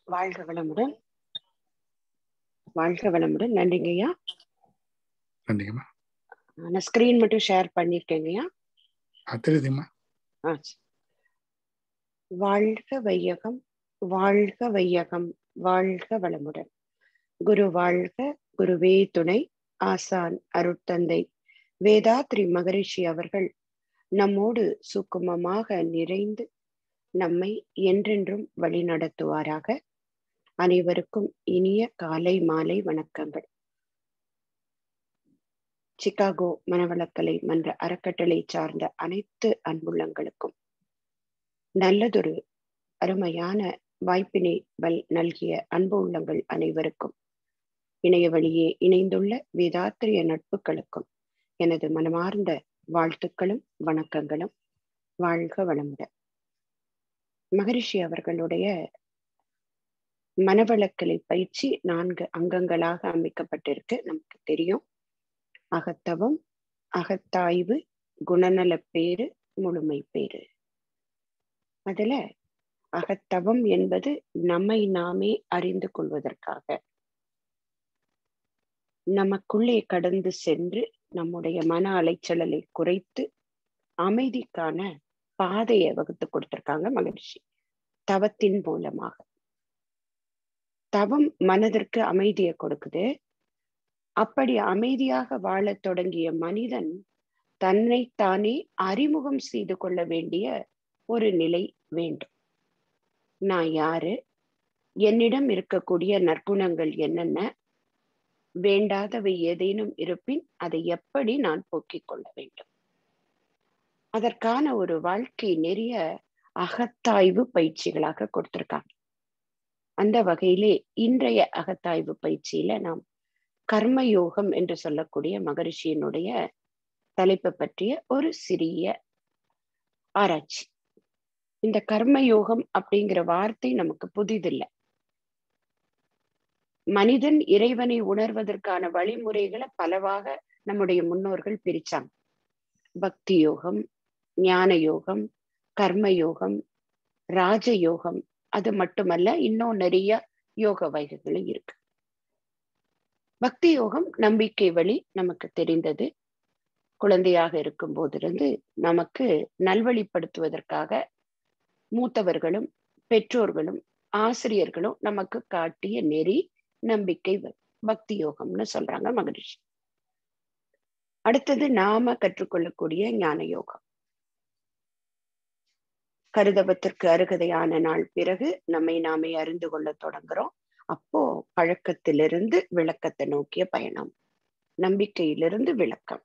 வாழ்க வளமுடன் வாழ்க வளமுடன் நன்றிங்கய்யா நன்றிங்கம்மா நான் ஸ்கிரீன் மட்டும் ஷேர் பண்ணிருக்கேங்கய்யா ஆ தெரியுதுங்கம்மா ஆ சரி. வாழ்க வையகம் வாழ்க வையகம் வாழ்க வளமுடன் குரு வாழ்க குருவே துணை ஆசான் அருட்தந்தை வேதாத்ரி மகரிஷி அவர்கள் நம்மோடு சுக்குமமாக நிறைந்து நம்மை என்றென்றும் வழிநடத்துவாராக அனைவருக்கும் இனிய காலை மாலை வணக்கங்கள் சிகாகோ மனவளக்கலை மன்ற அறக்கட்டளை சார்ந்த அனைத்து அன்புள்ளங்களுக்கும் நல்லதொரு அருமையான வாய்ப்பினை வல் நல்கிய அன்பு உள்ளங்கள் அனைவருக்கும் இணைய வழியே இணைந்துள்ள வேதாத்திரிய நட்புகளுக்கும் எனது மனமார்ந்த வாழ்த்துக்களும் வணக்கங்களும் வாழ்க வளமுடன் மகரிஷி அவர்களுடைய மனவளக்கலை பயிற்சி நான்கு அங்கங்களாக அமைக்கப்பட்டிருக்கு நமக்கு தெரியும் அகத்தவம் அகத்தாய்வு குணநல பேரு முழுமை பேரு அதுல அகத்தவம் என்பது நம்மை நாமே அறிந்து கொள்வதற்காக நமக்குள்ளே கடந்து சென்று நம்முடைய மன அலைச்சலலை குறைத்து அமைதிக்கான பாதையை வகுத்து கொடுத்திருக்காங்க மகிழ்ச்சி தவத்தின் மூலமாக தவம் மனதிற்கு அமைதியை கொடுக்குது அப்படி அமைதியாக வாழத் தொடங்கிய மனிதன் தன்னைத்தானே அறிமுகம் செய்து கொள்ள வேண்டிய ஒரு நிலை வேண்டும் நான் யாரு என்னிடம் இருக்கக்கூடிய நற்குணங்கள் என்னென்ன வேண்டாதவை ஏதேனும் இருப்பின் அதை எப்படி நான் போக்கிக் கொள்ள வேண்டும் அதற்கான ஒரு வாழ்க்கை நெறிய அகத்தாய்வு பயிற்சிகளாக கொடுத்திருக்காங்க அந்த வகையிலே இன்றைய அகத்தாய்வு பயிற்சியில நாம் கர்மயோகம் என்று சொல்லக்கூடிய மகரிஷியினுடைய தலைப்பு பற்றிய ஒரு சிறிய ஆராய்ச்சி இந்த கர்மயோகம் அப்படிங்கிற வார்த்தை நமக்கு புதிதில்லை மனிதன் இறைவனை உணர்வதற்கான வழிமுறைகளை பலவாக நம்முடைய முன்னோர்கள் பிரிச்சாங்க பக்தி யோகம் ஞான யோகம் கர்மயோகம் ராஜயோகம் அது மட்டுமல்ல இன்னும் நிறைய யோக வகைகளும் இருக்கு பக்தி யோகம் நம்பிக்கை வழி நமக்கு தெரிந்தது குழந்தையாக இருக்கும் போதிலிருந்து நமக்கு நல்வழிப்படுத்துவதற்காக மூத்தவர்களும் பெற்றோர்களும் ஆசிரியர்களும் நமக்கு காட்டிய நெறி நம்பிக்கை பக்தி யோகம்னு சொல்றாங்க மகரிஷி அடுத்தது நாம கற்றுக்கொள்ளக்கூடிய ஞான யோகம் கருதவத்திற்கு அருகதையான நாள் பிறகு நம்மை நாமே அறிந்து கொள்ள தொடங்குறோம் அப்போ பழக்கத்திலிருந்து விளக்கத்தை நோக்கிய பயணம் நம்பிக்கையிலிருந்து விளக்கம்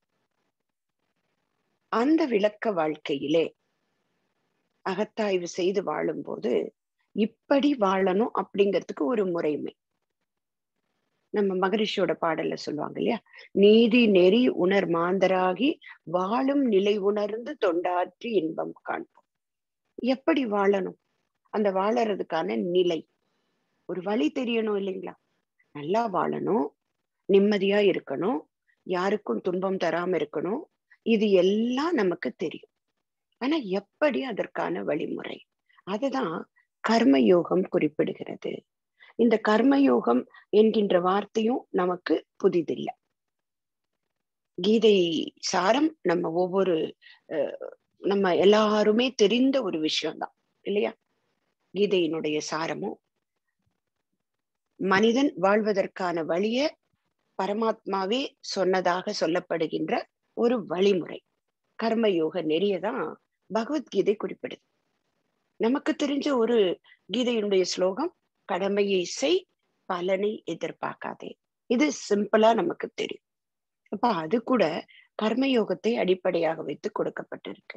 அந்த விளக்க வாழ்க்கையிலே அகத்தாய்வு செய்து வாழும்போது இப்படி வாழணும் அப்படிங்கிறதுக்கு ஒரு முறைமை நம்ம மகரிஷியோட பாடல்ல சொல்லுவாங்க இல்லையா நீதி நெறி உணர் மாந்தராகி வாழும் நிலை உணர்ந்து தொண்டாற்றி இன்பம் காண்போம் எப்படி வாழணும் அந்த வாழறதுக்கான நிலை ஒரு வழி தெரியணும் இல்லைங்களா நல்லா வாழணும் நிம்மதியா இருக்கணும் யாருக்கும் துன்பம் தராம இருக்கணும் இது எல்லாம் நமக்கு தெரியும் ஆனா எப்படி அதற்கான வழிமுறை அதுதான் கர்மயோகம் குறிப்பிடுகிறது இந்த கர்மயோகம் என்கின்ற வார்த்தையும் நமக்கு புதிதில்லை கீதை சாரம் நம்ம ஒவ்வொரு நம்ம எல்லாருமே தெரிந்த ஒரு விஷயம்தான் இல்லையா கீதையினுடைய சாரமும் மனிதன் வாழ்வதற்கான வழிய பரமாத்மாவே சொன்னதாக சொல்லப்படுகின்ற ஒரு வழிமுறை கர்மயோக நெறியதான் பகவத்கீதை குறிப்பிடுது நமக்கு தெரிஞ்ச ஒரு கீதையினுடைய ஸ்லோகம் கடமையை செய் பலனை எதிர்பார்க்காதே இது சிம்பிளா நமக்கு தெரியும் அப்ப அது கூட கர்மயோகத்தை அடிப்படையாக வைத்து கொடுக்கப்பட்டிருக்கு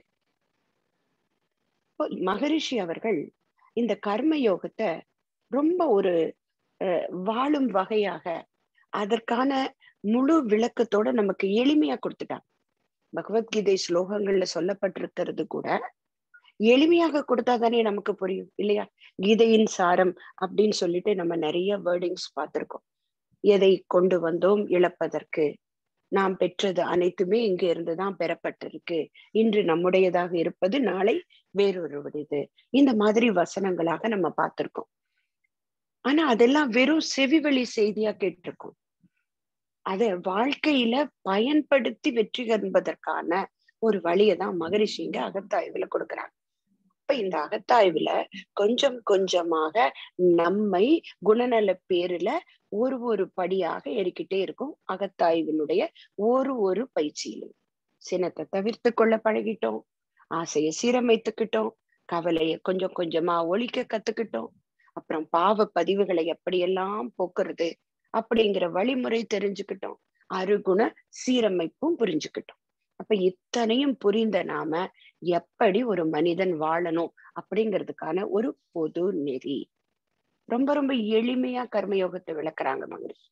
மகரிஷி அவர்கள் இந்த கர்மயோகத்தை ரொம்ப ஒரு வாழும் வகையாக அதற்கான முழு விளக்கத்தோட நமக்கு எளிமையா கொடுத்துட்டாங்க பகவத்கீதை ஸ்லோகங்கள்ல சொல்லப்பட்டிருக்கிறது கூட எளிமையாக கொடுத்தா தானே நமக்கு புரியும் இல்லையா கீதையின் சாரம் அப்படின்னு சொல்லிட்டு நம்ம நிறைய வேர்டிங்ஸ் பார்த்திருக்கோம் எதை கொண்டு வந்தோம் இழப்பதற்கு நாம் பெற்றது அனைத்துமே இங்கு இருந்துதான் பெறப்பட்டிருக்கு இன்று நம்முடையதாக இருப்பது நாளை வேறொருவருடையது இந்த மாதிரி வசனங்களாக நம்ம பார்த்திருக்கோம் ஆனா அதெல்லாம் வெறும் செவிவழி செய்தியா கேட்டிருக்கோம் அத வாழ்க்கையில பயன்படுத்தி வெற்றி காண்பதற்கான ஒரு வழியை தான் மகரிஷிங்க அகத்தாய்வுல கொடுக்குறாங்க இப்ப இந்த அகத்தாய்வுல கொஞ்சம் கொஞ்சமாக நம்மை குணநல பேருல ஒரு ஒரு படியாக ஏறிக்கிட்டே இருக்கும் அகத்தாய்வினுடைய ஒரு ஒரு பயிற்சியிலும் சினத்தை தவிர்த்து கொள்ள பழகிட்டோம் ஆசையை சீரமைத்துக்கிட்டோம் கவலையை கொஞ்சம் கொஞ்சமா ஒழிக்க கத்துக்கிட்டோம் அப்புறம் பாவ பதிவுகளை எப்படியெல்லாம் போக்குறது அப்படிங்கிற வழிமுறை தெரிஞ்சுக்கிட்டோம் அருகுண சீரமைப்பும் புரிஞ்சுக்கிட்டோம் அப்ப இத்தனையும் புரிந்த நாம எப்படி ஒரு மனிதன் வாழணும் அப்படிங்கிறதுக்கான ஒரு பொது நெறி ரொம்ப ரொம்ப எளிமையா கர்மயோகத்தை விளக்குறாங்க மகரிஷி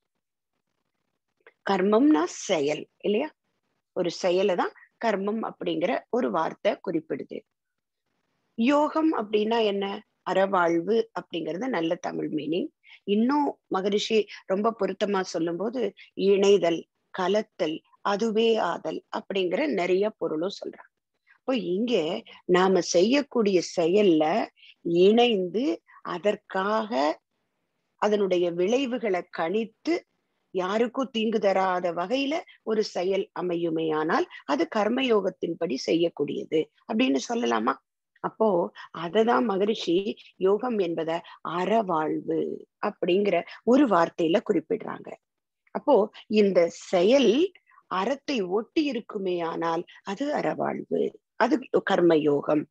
கர்மம்னா செயல் இல்லையா ஒரு செயலை தான் கர்மம் அப்படிங்கிற ஒரு வார்த்தை குறிப்பிடுது யோகம் அப்படின்னா என்ன அறவாழ்வு அப்படிங்கிறது நல்ல தமிழ் மீனிங் இன்னும் மகரிஷி ரொம்ப பொருத்தமா சொல்லும்போது இணைதல் கலத்தல் அதுவே ஆதல் அப்படிங்கிற நிறைய பொருளும் சொல்றாங்க இப்போ இங்க நாம செய்யக்கூடிய செயல்ல இணைந்து அதற்காக அதனுடைய விளைவுகளை கணித்து யாருக்கும் தீங்கு தராத வகையில ஒரு செயல் அமையுமேயானால் அது கர்மயோகத்தின்படி செய்யக்கூடியது அப்படின்னு சொல்லலாமா அப்போ அததான் மகரிஷி யோகம் என்பத அறவாழ்வு அப்படிங்கிற ஒரு வார்த்தையில குறிப்பிடுறாங்க அப்போ இந்த செயல் அறத்தை ஒட்டி இருக்குமே ஆனால் அது அறவாழ்வு அது கர்மயோகம்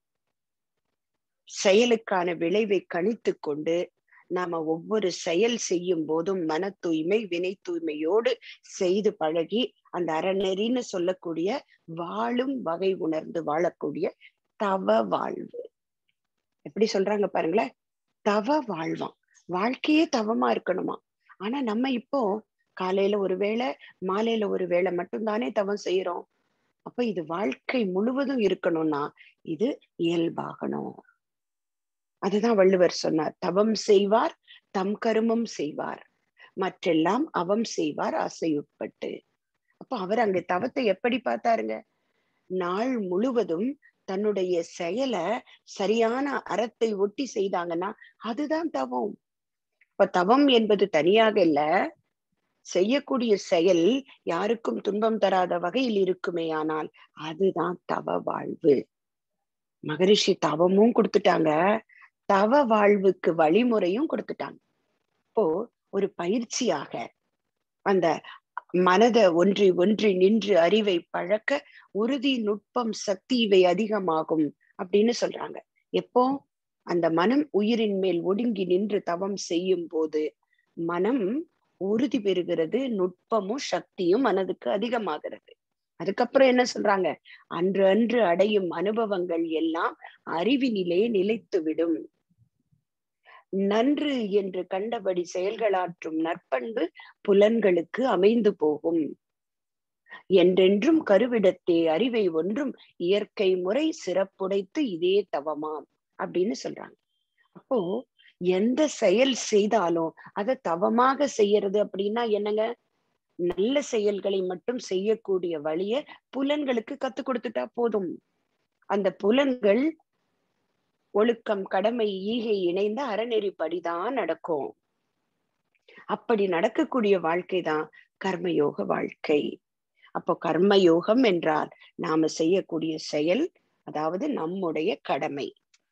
செயலுக்கான விளைவை கணித்து கொண்டு நாம ஒவ்வொரு செயல் செய்யும் போதும் மன தூய்மை வினை தூய்மையோடு செய்து பழகி அந்த அறநெறின்னு சொல்லக்கூடிய வாழும் வகை உணர்ந்து வாழக்கூடிய தவ வாழ்வு எப்படி சொல்றாங்க பாருங்களேன் தவ வாழ்வான் வாழ்க்கையே தவமா இருக்கணுமா ஆனா நம்ம இப்போ காலையில ஒரு வேளை மாலையில ஒரு வேளை மட்டும்தானே தவம் செய்யறோம் அப்ப இது வாழ்க்கை முழுவதும் இருக்கணும்னா இது இயல்பாகணும் அதுதான் வள்ளுவர் சொன்னார் தவம் செய்வார் தம் கருமம் செய்வார் மற்றெல்லாம் அவம் செய்வார் ஆசையுட்பட்டு அப்ப அவர் அங்க தவத்தை எப்படி பார்த்தாருங்க நாள் முழுவதும் தன்னுடைய செயலை சரியான அறத்தை ஒட்டி செய்தாங்கன்னா அதுதான் தவம் இப்ப தவம் என்பது தனியாக இல்ல செய்யக்கூடிய செயல் யாருக்கும் துன்பம் தராத வகையில் இருக்குமே ஆனால் அதுதான் தவ வாழ்வு மகரிஷி தவமும் கொடுத்துட்டாங்க தவ வாழ்வுக்கு வழிமுறையும் கொடுத்துட்டாங்க இப்போ ஒரு பயிற்சியாக அந்த மனத ஒன்றி ஒன்றி நின்று அறிவை பழக்க உறுதி நுட்பம் சக்தி இவை அதிகமாகும் அப்படின்னு சொல்றாங்க எப்போ அந்த மனம் உயிரின் மேல் ஒடுங்கி நின்று தவம் செய்யும் போது மனம் உறுதி பெறுகிறது நுட்பமும் சக்தியும் மனதுக்கு அதிகமாகிறது அதுக்கப்புறம் என்ன சொல்றாங்க அன்று அன்று அடையும் அனுபவங்கள் எல்லாம் அறிவினிலே நிலைத்துவிடும் நன்று என்று கண்டபடி செயல்களாற்றும் நற்பண்பு புலன்களுக்கு அமைந்து போகும் என்றென்றும் கருவிடத்தே அறிவை ஒன்றும் இயற்கை முறை சிறப்புடைத்து இதே தவமாம் அப்படின்னு சொல்றாங்க அப்போ எந்த செயல் செய்தாலும் அதை தவமாக செய்யறது அப்படின்னா என்னங்க நல்ல செயல்களை மட்டும் செய்யக்கூடிய வழிய புலன்களுக்கு கத்து கொடுத்துட்டா போதும் அந்த புலன்கள் ஒழுக்கம் கடமை ஈகை இணைந்த அறநெறிப்படிதான் நடக்கும் அப்படி நடக்கக்கூடிய வாழ்க்கை தான் கர்மயோக வாழ்க்கை அப்போ கர்மயோகம் என்றால் நாம செய்யக்கூடிய செயல் அதாவது நம்முடைய கடமை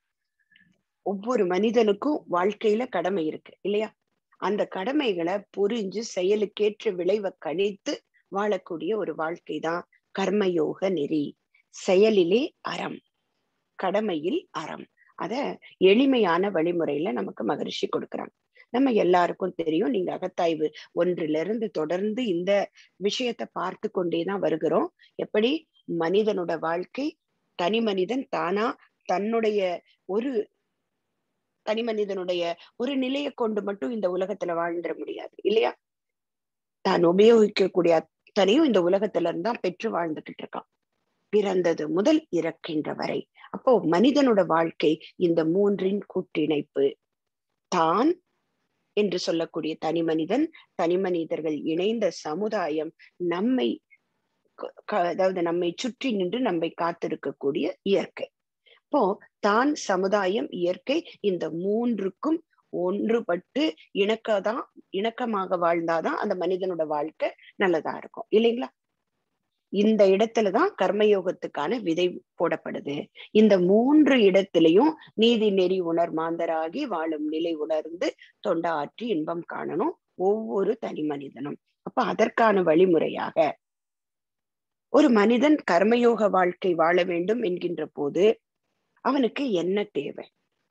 ஒவ்வொரு மனிதனுக்கும் வாழ்க்கையில கடமை இருக்கு இல்லையா அந்த கடமைகளை புரிஞ்சு செயலுக்கேற்ற விளைவை கணித்து வாழக்கூடிய ஒரு வாழ்க்கை தான் கர்மயோக நெறி செயலிலே அறம் கடமையில் அறம் அத எளிமையான வழிமுறையில நமக்கு மகரிஷி கொடுக்குறாங்க நம்ம எல்லாருக்கும் தெரியும் நீங்க அகத்தாய்வு ஒன்றுல இருந்து தொடர்ந்து இந்த விஷயத்த பார்த்து கொண்டேதான் வருகிறோம் எப்படி மனிதனோட வாழ்க்கை தனி மனிதன் தானா தன்னுடைய ஒரு தனி மனிதனுடைய ஒரு நிலையை கொண்டு மட்டும் இந்த உலகத்துல வாழ்ந்துட முடியாது இல்லையா தான் உபயோகிக்கக்கூடிய அத்தனையும் இந்த உலகத்துல இருந்தான் பெற்று வாழ்ந்துகிட்டு இருக்கான் பிறந்தது முதல் இறக்கின்ற வரை அப்போ மனிதனோட வாழ்க்கை இந்த மூன்றின் கூட்டிணைப்பு தான் என்று சொல்லக்கூடிய தனி மனிதன் தனி மனிதர்கள் இணைந்த சமுதாயம் நம்மை அதாவது நம்மை சுற்றி நின்று நம்மை காத்திருக்கக்கூடிய இயற்கை இப்போ தான் சமுதாயம் இயற்கை இந்த மூன்றுக்கும் ஒன்றுபட்டு இணக்கதான் இணக்கமாக வாழ்ந்தாதான் அந்த மனிதனோட வாழ்க்கை நல்லதா இருக்கும் இல்லைங்களா இந்த இடத்துலதான் கர்மயோகத்துக்கான விதை போடப்படுது இந்த மூன்று இடத்திலையும் நீதி நெறி உணர் மாந்தராகி வாழும் நிலை உணர்ந்து தொண்டாற்றி இன்பம் காணணும் ஒவ்வொரு தனி மனிதனும் அப்ப அதற்கான வழிமுறையாக ஒரு மனிதன் கர்மயோக வாழ்க்கை வாழ வேண்டும் என்கின்ற போது அவனுக்கு என்ன தேவை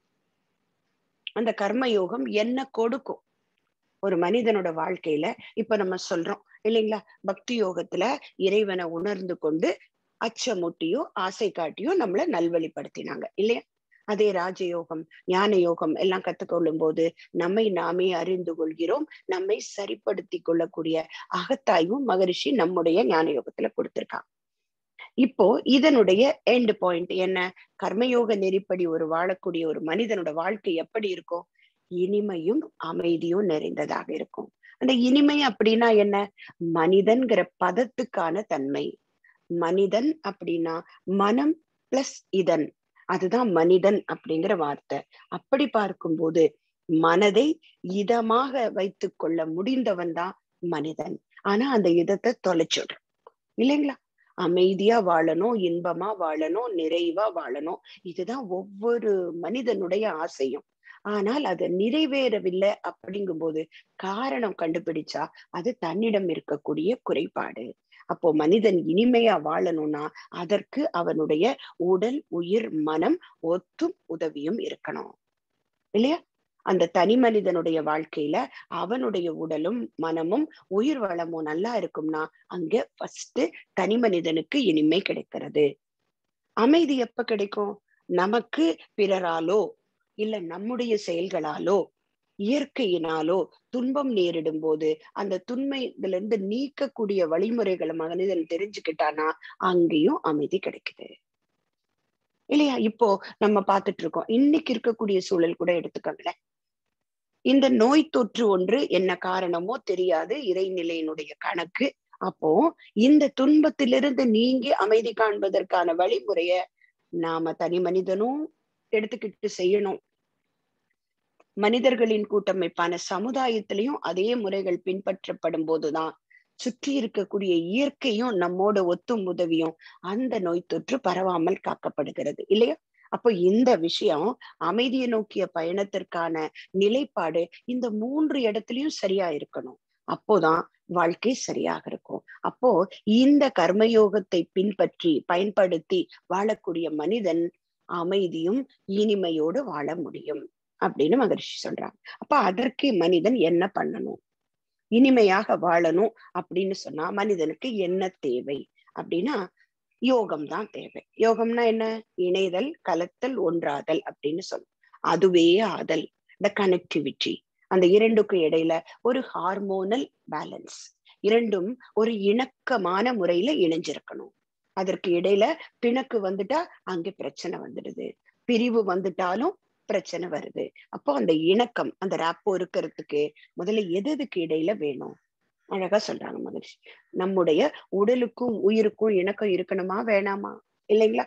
அந்த கர்மயோகம் என்ன கொடுக்கும் ஒரு மனிதனோட வாழ்க்கையில இப்ப நம்ம சொல்றோம் இல்லைங்களா பக்தி யோகத்துல இறைவனை உணர்ந்து கொண்டு அச்சமூட்டியோ ஆசை காட்டியோ நம்மள நல்வழிப்படுத்தினாங்க இல்லையா அதே ராஜயோகம் ஞான யோகம் எல்லாம் கத்துக்கொள்ளும் போது நம்மை நாமே அறிந்து கொள்கிறோம் நம்மை சரிப்படுத்தி கொள்ளக்கூடிய அகத்தாய்வும் மகரிஷி நம்முடைய ஞான யோகத்துல கொடுத்திருக்காங்க இப்போ இதனுடைய எண்ட் பாயிண்ட் என்ன கர்மயோக நெறிப்படி ஒரு வாழக்கூடிய ஒரு மனிதனோட வாழ்க்கை எப்படி இருக்கும் இனிமையும் அமைதியும் நிறைந்ததாக இருக்கும் அந்த இனிமை அப்படின்னா என்ன மனிதன்கிற பதத்துக்கான தன்மை மனிதன் அப்படின்னா மனம் பிளஸ் இதன் அதுதான் மனிதன் அப்படிங்கிற வார்த்தை அப்படி பார்க்கும்போது மனதை இதமாக வைத்து கொள்ள முடிந்தவன் தான் மனிதன் ஆனா அந்த இதத்தை தொலைச்சிடும் இல்லைங்களா அமைதியா வாழணும் இன்பமா வாழணும் நிறைவா வாழணும் இதுதான் ஒவ்வொரு மனிதனுடைய ஆசையும் ஆனால் அது நிறைவேறவில்லை அப்படிங்கும்போது காரணம் கண்டுபிடிச்சா அது தன்னிடம் இருக்கக்கூடிய குறைபாடு அப்போ மனிதன் இனிமையா வாழணும்னா அதற்கு அவனுடைய உடல் உயிர் மனம் ஒத்தும் உதவியும் இருக்கணும் இல்லையா அந்த தனி மனிதனுடைய வாழ்க்கையில அவனுடைய உடலும் மனமும் உயிர் வளமும் நல்லா இருக்கும்னா அங்க ஃபர்ஸ்ட் தனி மனிதனுக்கு இனிமை கிடைக்கிறது அமைதி எப்ப கிடைக்கும் நமக்கு பிறராலோ இல்ல நம்முடைய செயல்களாலோ இயற்கையினாலோ துன்பம் நேரிடும் போது அந்த துன்மையில இருந்து நீக்கக்கூடிய வழிமுறைகளை மனிதன் தெரிஞ்சுக்கிட்டானா அங்கேயும் அமைதி கிடைக்குது இல்லையா இப்போ நம்ம பார்த்துட்டு இருக்கோம் இன்னைக்கு இருக்கக்கூடிய சூழல் கூட எடுத்துக்கோங்களேன் இந்த நோய் தொற்று ஒன்று என்ன காரணமோ தெரியாது இறைநிலையினுடைய கணக்கு அப்போ இந்த துன்பத்திலிருந்து நீங்கி அமைதி காண்பதற்கான வழிமுறைய நாம தனி மனிதனும் எடுத்துக்கிட்டு செய்யணும் மனிதர்களின் கூட்டமைப்பான சமுதாயத்திலையும் அதே முறைகள் பின்பற்றப்படும் போதுதான் சுற்றி இருக்கக்கூடிய இயற்கையும் நம்மோட ஒத்தும் உதவியும் அந்த நோய் தொற்று பரவாமல் காக்கப்படுகிறது இல்லையா அப்போ இந்த விஷயம் அமைதியை நோக்கிய பயணத்திற்கான நிலைப்பாடு இந்த மூன்று இடத்துலயும் சரியா இருக்கணும் அப்போதான் வாழ்க்கை சரியாக இருக்கும் அப்போ இந்த கர்மயோகத்தை பின்பற்றி பயன்படுத்தி வாழக்கூடிய மனிதன் அமைதியும் இனிமையோடு வாழ முடியும் அப்படின்னு மகரிஷி சொல்றாங்க அப்ப அதற்கு மனிதன் என்ன பண்ணணும் இனிமையாக வாழணும் அப்படின்னு சொன்னா மனிதனுக்கு என்ன தேவை அப்படின்னா யோகம் தான் தேவை யோகம்னா என்ன இணைதல் கலத்தல் ஒன்றாதல் அப்படின்னு சொல்லும் அதுவே ஆதல் இந்த கனெக்டிவிட்டி அந்த இரண்டுக்கும் இடையில ஒரு ஹார்மோனல் பேலன்ஸ் இரண்டும் ஒரு இணக்கமான முறையில இணைஞ்சிருக்கணும் அதற்கு இடையில பிணக்கு வந்துட்டா அங்க பிரச்சனை வந்துடுது பிரிவு வந்துட்டாலும் பிரச்சனை வருது அப்போ அந்த இணக்கம் அந்த ராப்போ இருக்கிறதுக்கு முதல்ல எது எதுக்கு இடையில வேணும் அழகா சொல்றாங்க மகிழ்ச்சி நம்முடைய உடலுக்கும் உயிருக்கும் இணக்கம் இருக்கணுமா வேணாமா இல்லைங்களா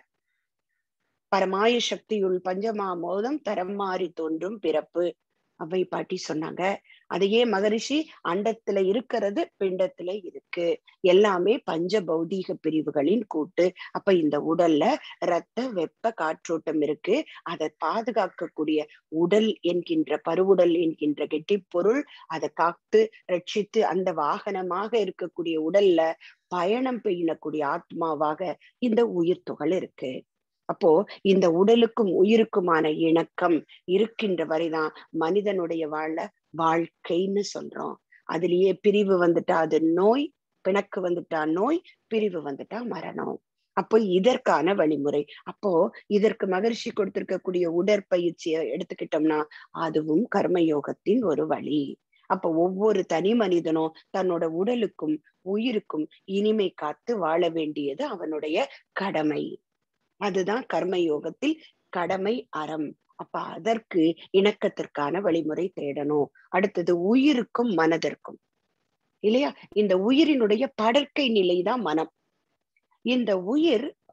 பரமாய சக்தியுள் பஞ்சமா மோதம் தரம் மாறி தோன்றும் பிறப்பு அவை பாட்டி சொன்னாங்க அதையே மகரிஷி அண்டத்துல இருக்கிறது பிண்டத்துல இருக்கு எல்லாமே பஞ்ச பௌதீக பிரிவுகளின் கூட்டு அப்ப இந்த உடல்ல ரத்த வெப்ப காற்றோட்டம் இருக்கு அதை பாதுகாக்கக்கூடிய உடல் என்கின்ற பருவுடல் என்கின்ற கெட்டிப்பொருள் அதை காத்து ரட்சித்து அந்த வாகனமாக இருக்கக்கூடிய உடல்ல பயணம் பெய்யக்கூடிய ஆத்மாவாக இந்த உயிர் துகள் இருக்கு அப்போ இந்த உடலுக்கும் உயிருக்குமான இணக்கம் இருக்கின்ற வரைதான் மனிதனுடைய வாழ வாழ்க்கைன்னு சொல்றோம் அதுலயே பிரிவு வந்துட்டா அது நோய் பிணக்கு வந்துட்டா நோய் பிரிவு வந்துட்டா மரணம் அப்போ இதற்கான வழிமுறை அப்போ இதற்கு மகர்ஷி கொடுத்திருக்கக்கூடிய உடற்பயிற்சியை எடுத்துக்கிட்டோம்னா அதுவும் கர்மயோகத்தின் ஒரு வழி அப்ப ஒவ்வொரு தனி மனிதனும் தன்னோட உடலுக்கும் உயிருக்கும் இனிமை காத்து வாழ வேண்டியது அவனுடைய கடமை அதுதான் கர்மயோகத்தில் கடமை அறம் அப்ப அதற்கு இணக்கத்திற்கான வழிமுறை தேடணும் அடுத்தது உயிருக்கும் மனதிற்கும் இல்லையா இந்த உயிரினுடைய படற்கை நிலைதான் மனம் இந்த உயிர்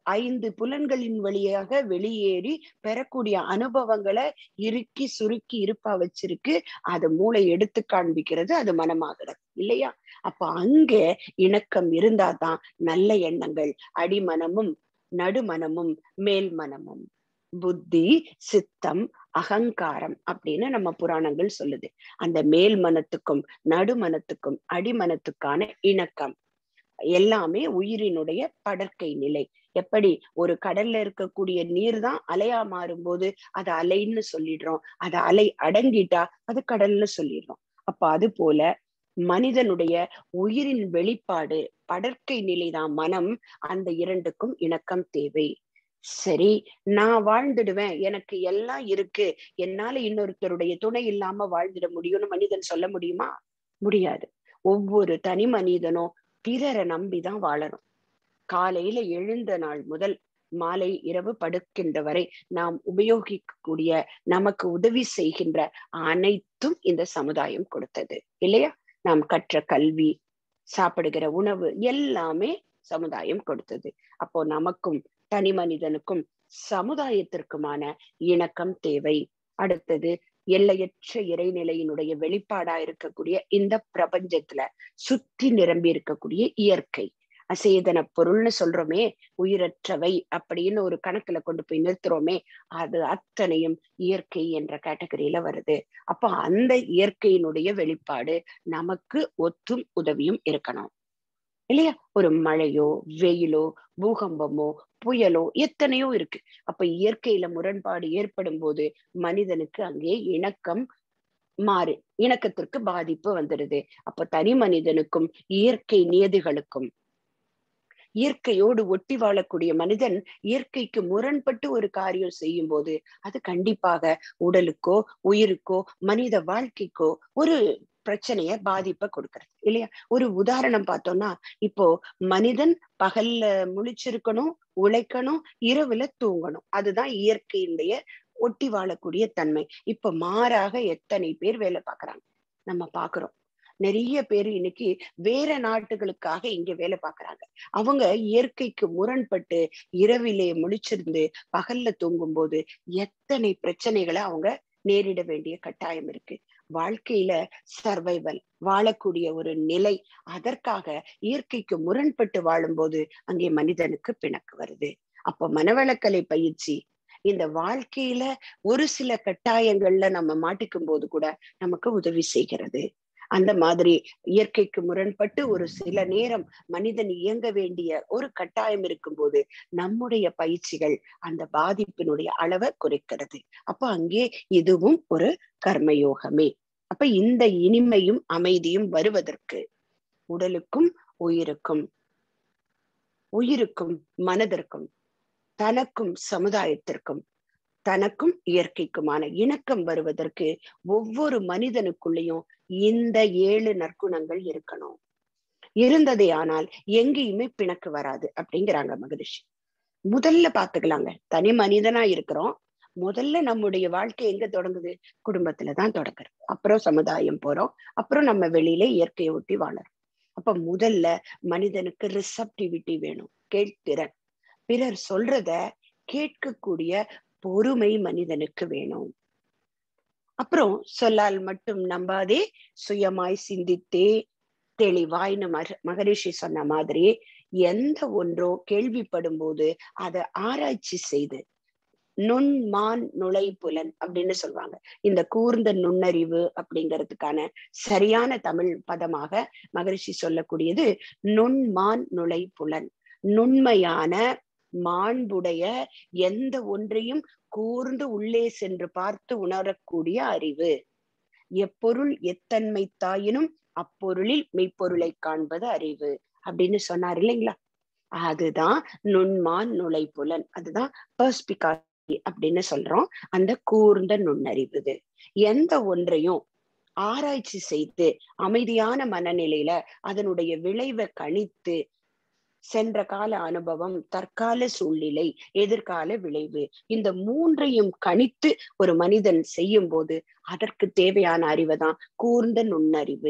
ஐந்து புலன்களின் வழியாக வெளியேறி பெறக்கூடிய அனுபவங்களை இறுக்கி சுருக்கி இருப்பா வச்சிருக்கு அது மூளை எடுத்து காண்பிக்கிறது அது மனமாகிறது இல்லையா அப்ப அங்க இணக்கம் இருந்தாதான் நல்ல எண்ணங்கள் அடிமனமும் நடுமனமும் மேல் மனமும் புத்தி சித்தம் அகங்காரம் அப்படின்னு நம்ம புராணங்கள் சொல்லுது அந்த மேல் மனத்துக்கும் நடுமனத்துக்கும் அடிமனத்துக்கான இணக்கம் எல்லாமே உயிரினுடைய படற்கை நிலை எப்படி ஒரு கடல்ல இருக்கக்கூடிய நீர் தான் அலையா மாறும்போது அது அலைன்னு சொல்லிடுறோம் அது அலை அடங்கிட்டா அது கடல்னு சொல்லிடுறோம் அப்ப அது போல மனிதனுடைய உயிரின் வெளிப்பாடு படற்கை நிலைதான் மனம் அந்த இரண்டுக்கும் இணக்கம் தேவை சரி நான் வாழ்ந்துடுவேன் எனக்கு எல்லாம் இருக்கு என்னால இன்னொருத்தருடைய துணை இல்லாம வாழ்ந்துட முடியும்னு மனிதன் சொல்ல முடியுமா முடியாது ஒவ்வொரு தனி மனிதனும் பிறரை நம்பிதான் வாழணும் காலையில எழுந்த நாள் முதல் மாலை இரவு படுக்கின்ற வரை நாம் உபயோகிக்கக்கூடிய நமக்கு உதவி செய்கின்ற அனைத்தும் இந்த சமுதாயம் கொடுத்தது இல்லையா நாம் கற்ற கல்வி சாப்பிடுகிற உணவு எல்லாமே சமுதாயம் கொடுத்தது அப்போ நமக்கும் தனி மனிதனுக்கும் சமுதாயத்திற்குமான இணக்கம் தேவை அடுத்தது எல்லையற்ற இறைநிலையினுடைய வெளிப்பாடா இருக்கக்கூடிய இந்த பிரபஞ்சத்துல சுத்தி நிரம்பி இருக்கக்கூடிய இயற்கை அசேதன பொருள்னு சொல்றோமே உயிரற்றவை அப்படின்னு ஒரு கணக்குல கொண்டு போய் நிறுத்துறோமே அது அத்தனையும் இயற்கை என்ற கேட்டகரியில வருது அப்ப அந்த இயற்கையினுடைய வெளிப்பாடு நமக்கு ஒத்தும் உதவியும் இருக்கணும் இல்லையா ஒரு மழையோ வெயிலோ பூகம்பமோ புயலோ எத்தனையோ இருக்கு அப்ப இயற்கையில முரண்பாடு ஏற்படும் போது மனிதனுக்கு அங்கே இணக்கம் மாறு இணக்கத்திற்கு பாதிப்பு வந்துடுது அப்ப தனி மனிதனுக்கும் இயற்கை நியதிகளுக்கும் இயற்கையோடு ஒட்டி வாழக்கூடிய மனிதன் இயற்கைக்கு முரண்பட்டு ஒரு காரியம் செய்யும் போது அது கண்டிப்பாக உடலுக்கோ உயிருக்கோ மனித வாழ்க்கைக்கோ ஒரு பிரச்சனைய பாதிப்பை கொடுக்கறது இல்லையா ஒரு உதாரணம் பார்த்தோம்னா இப்போ மனிதன் பகல்ல முழிச்சிருக்கணும் உழைக்கணும் இரவுல தூங்கணும் அதுதான் இயற்கையினுடைய ஒட்டி வாழக்கூடிய தன்மை இப்ப மாறாக எத்தனை பேர் வேலை பார்க்கறாங்க நம்ம பாக்குறோம் நிறைய பேர் இன்னைக்கு வேற நாட்டுகளுக்காக இங்க வேலை பார்க்கறாங்க அவங்க இயற்கைக்கு முரண்பட்டு இரவிலே முழிச்சிருந்து பகல்ல தூங்கும் போது எத்தனை பிரச்சனைகளை அவங்க நேரிட வேண்டிய கட்டாயம் இருக்கு வாழ்க்கையில சர்வைவல் வாழக்கூடிய ஒரு நிலை அதற்காக இயற்கைக்கு முரண்பட்டு வாழும்போது அங்கே மனிதனுக்கு பிணக்கு வருது அப்ப மனவளக்கலை பயிற்சி இந்த வாழ்க்கையில ஒரு சில கட்டாயங்கள்ல நம்ம மாட்டிக்கும் போது கூட நமக்கு உதவி செய்கிறது அந்த மாதிரி இயற்கைக்கு முரண்பட்டு ஒரு சில நேரம் மனிதன் இயங்க வேண்டிய ஒரு கட்டாயம் இருக்கும்போது நம்முடைய பயிற்சிகள் அந்த பாதிப்பினுடைய அளவை குறைக்கிறது அப்ப அங்கே இதுவும் ஒரு கர்மயோகமே அப்ப இந்த இனிமையும் அமைதியும் வருவதற்கு உடலுக்கும் உயிருக்கும் உயிருக்கும் மனதிற்கும் தனக்கும் சமுதாயத்திற்கும் தனக்கும் இயற்கைக்குமான இணக்கம் வருவதற்கு ஒவ்வொரு மனிதனுக்குள்ளேயும் இந்த ஏழு நற்குணங்கள் இருக்கணும் இருந்ததே ஆனால் எங்கேயுமே பிணக்கு வராது அப்படிங்கிறாங்க மகரிஷி முதல்ல பாத்துக்கலாங்க தனி மனிதனா இருக்கிறோம் முதல்ல நம்முடைய வாழ்க்கை எங்க தொடங்குது குடும்பத்துலதான் தொடங்குறது அப்புறம் சமுதாயம் போறோம் அப்புறம் நம்ம வெளியில இயற்கையை ஒட்டி வாழறோம் அப்ப முதல்ல மனிதனுக்கு ரிசப்டிவிட்டி வேணும் கேட்திறன் பிறர் சொல்றத கேட்கக்கூடிய பொறுமை மனிதனுக்கு வேணும் அப்புறம் சொல்லால் மட்டும் நம்பாதே சுயமாய் சிந்தித்தே தெளிவாய்னு மக மகரிஷி சொன்ன மாதிரி எந்த ஒன்றோ கேள்விப்படும் போது அதை ஆராய்ச்சி செய்து நுண்மான் நுழைப்புலன் அப்படின்னு சொல்லுவாங்க இந்த கூர்ந்த நுண்ணறிவு அப்படிங்கிறதுக்கான சரியான தமிழ் பதமாக மகரிஷி சொல்லக்கூடியது நுண்மான் நுழைப்புலன் நுண்மையான மாண்புடைய எந்த ஒன்றையும் கூர்ந்து உள்ளே சென்று பார்த்து உணரக்கூடிய அறிவு எப்பொருள் எத்தன்மை தாயினும் அப்பொருளில் மெய்ப்பொருளை காண்பது அறிவு அப்படின்னு சொன்னார் இல்லைங்களா அதுதான் நுண்மான் நுழைப்புலன் அதுதான் பர்ஸ்பிகாசி அப்படின்னு சொல்றோம் அந்த கூர்ந்த நுண்ணறிவு எந்த ஒன்றையும் ஆராய்ச்சி செய்து அமைதியான மனநிலையில அதனுடைய விளைவை கணித்து சென்ற கால அனுபவம் தற்கால சூழ்நிலை எதிர்கால விளைவு இந்த மூன்றையும் கணித்து ஒரு மனிதன் செய்யும் போது அதற்கு தேவையான அறிவை தான் கூர்ந்த நுண்ணறிவு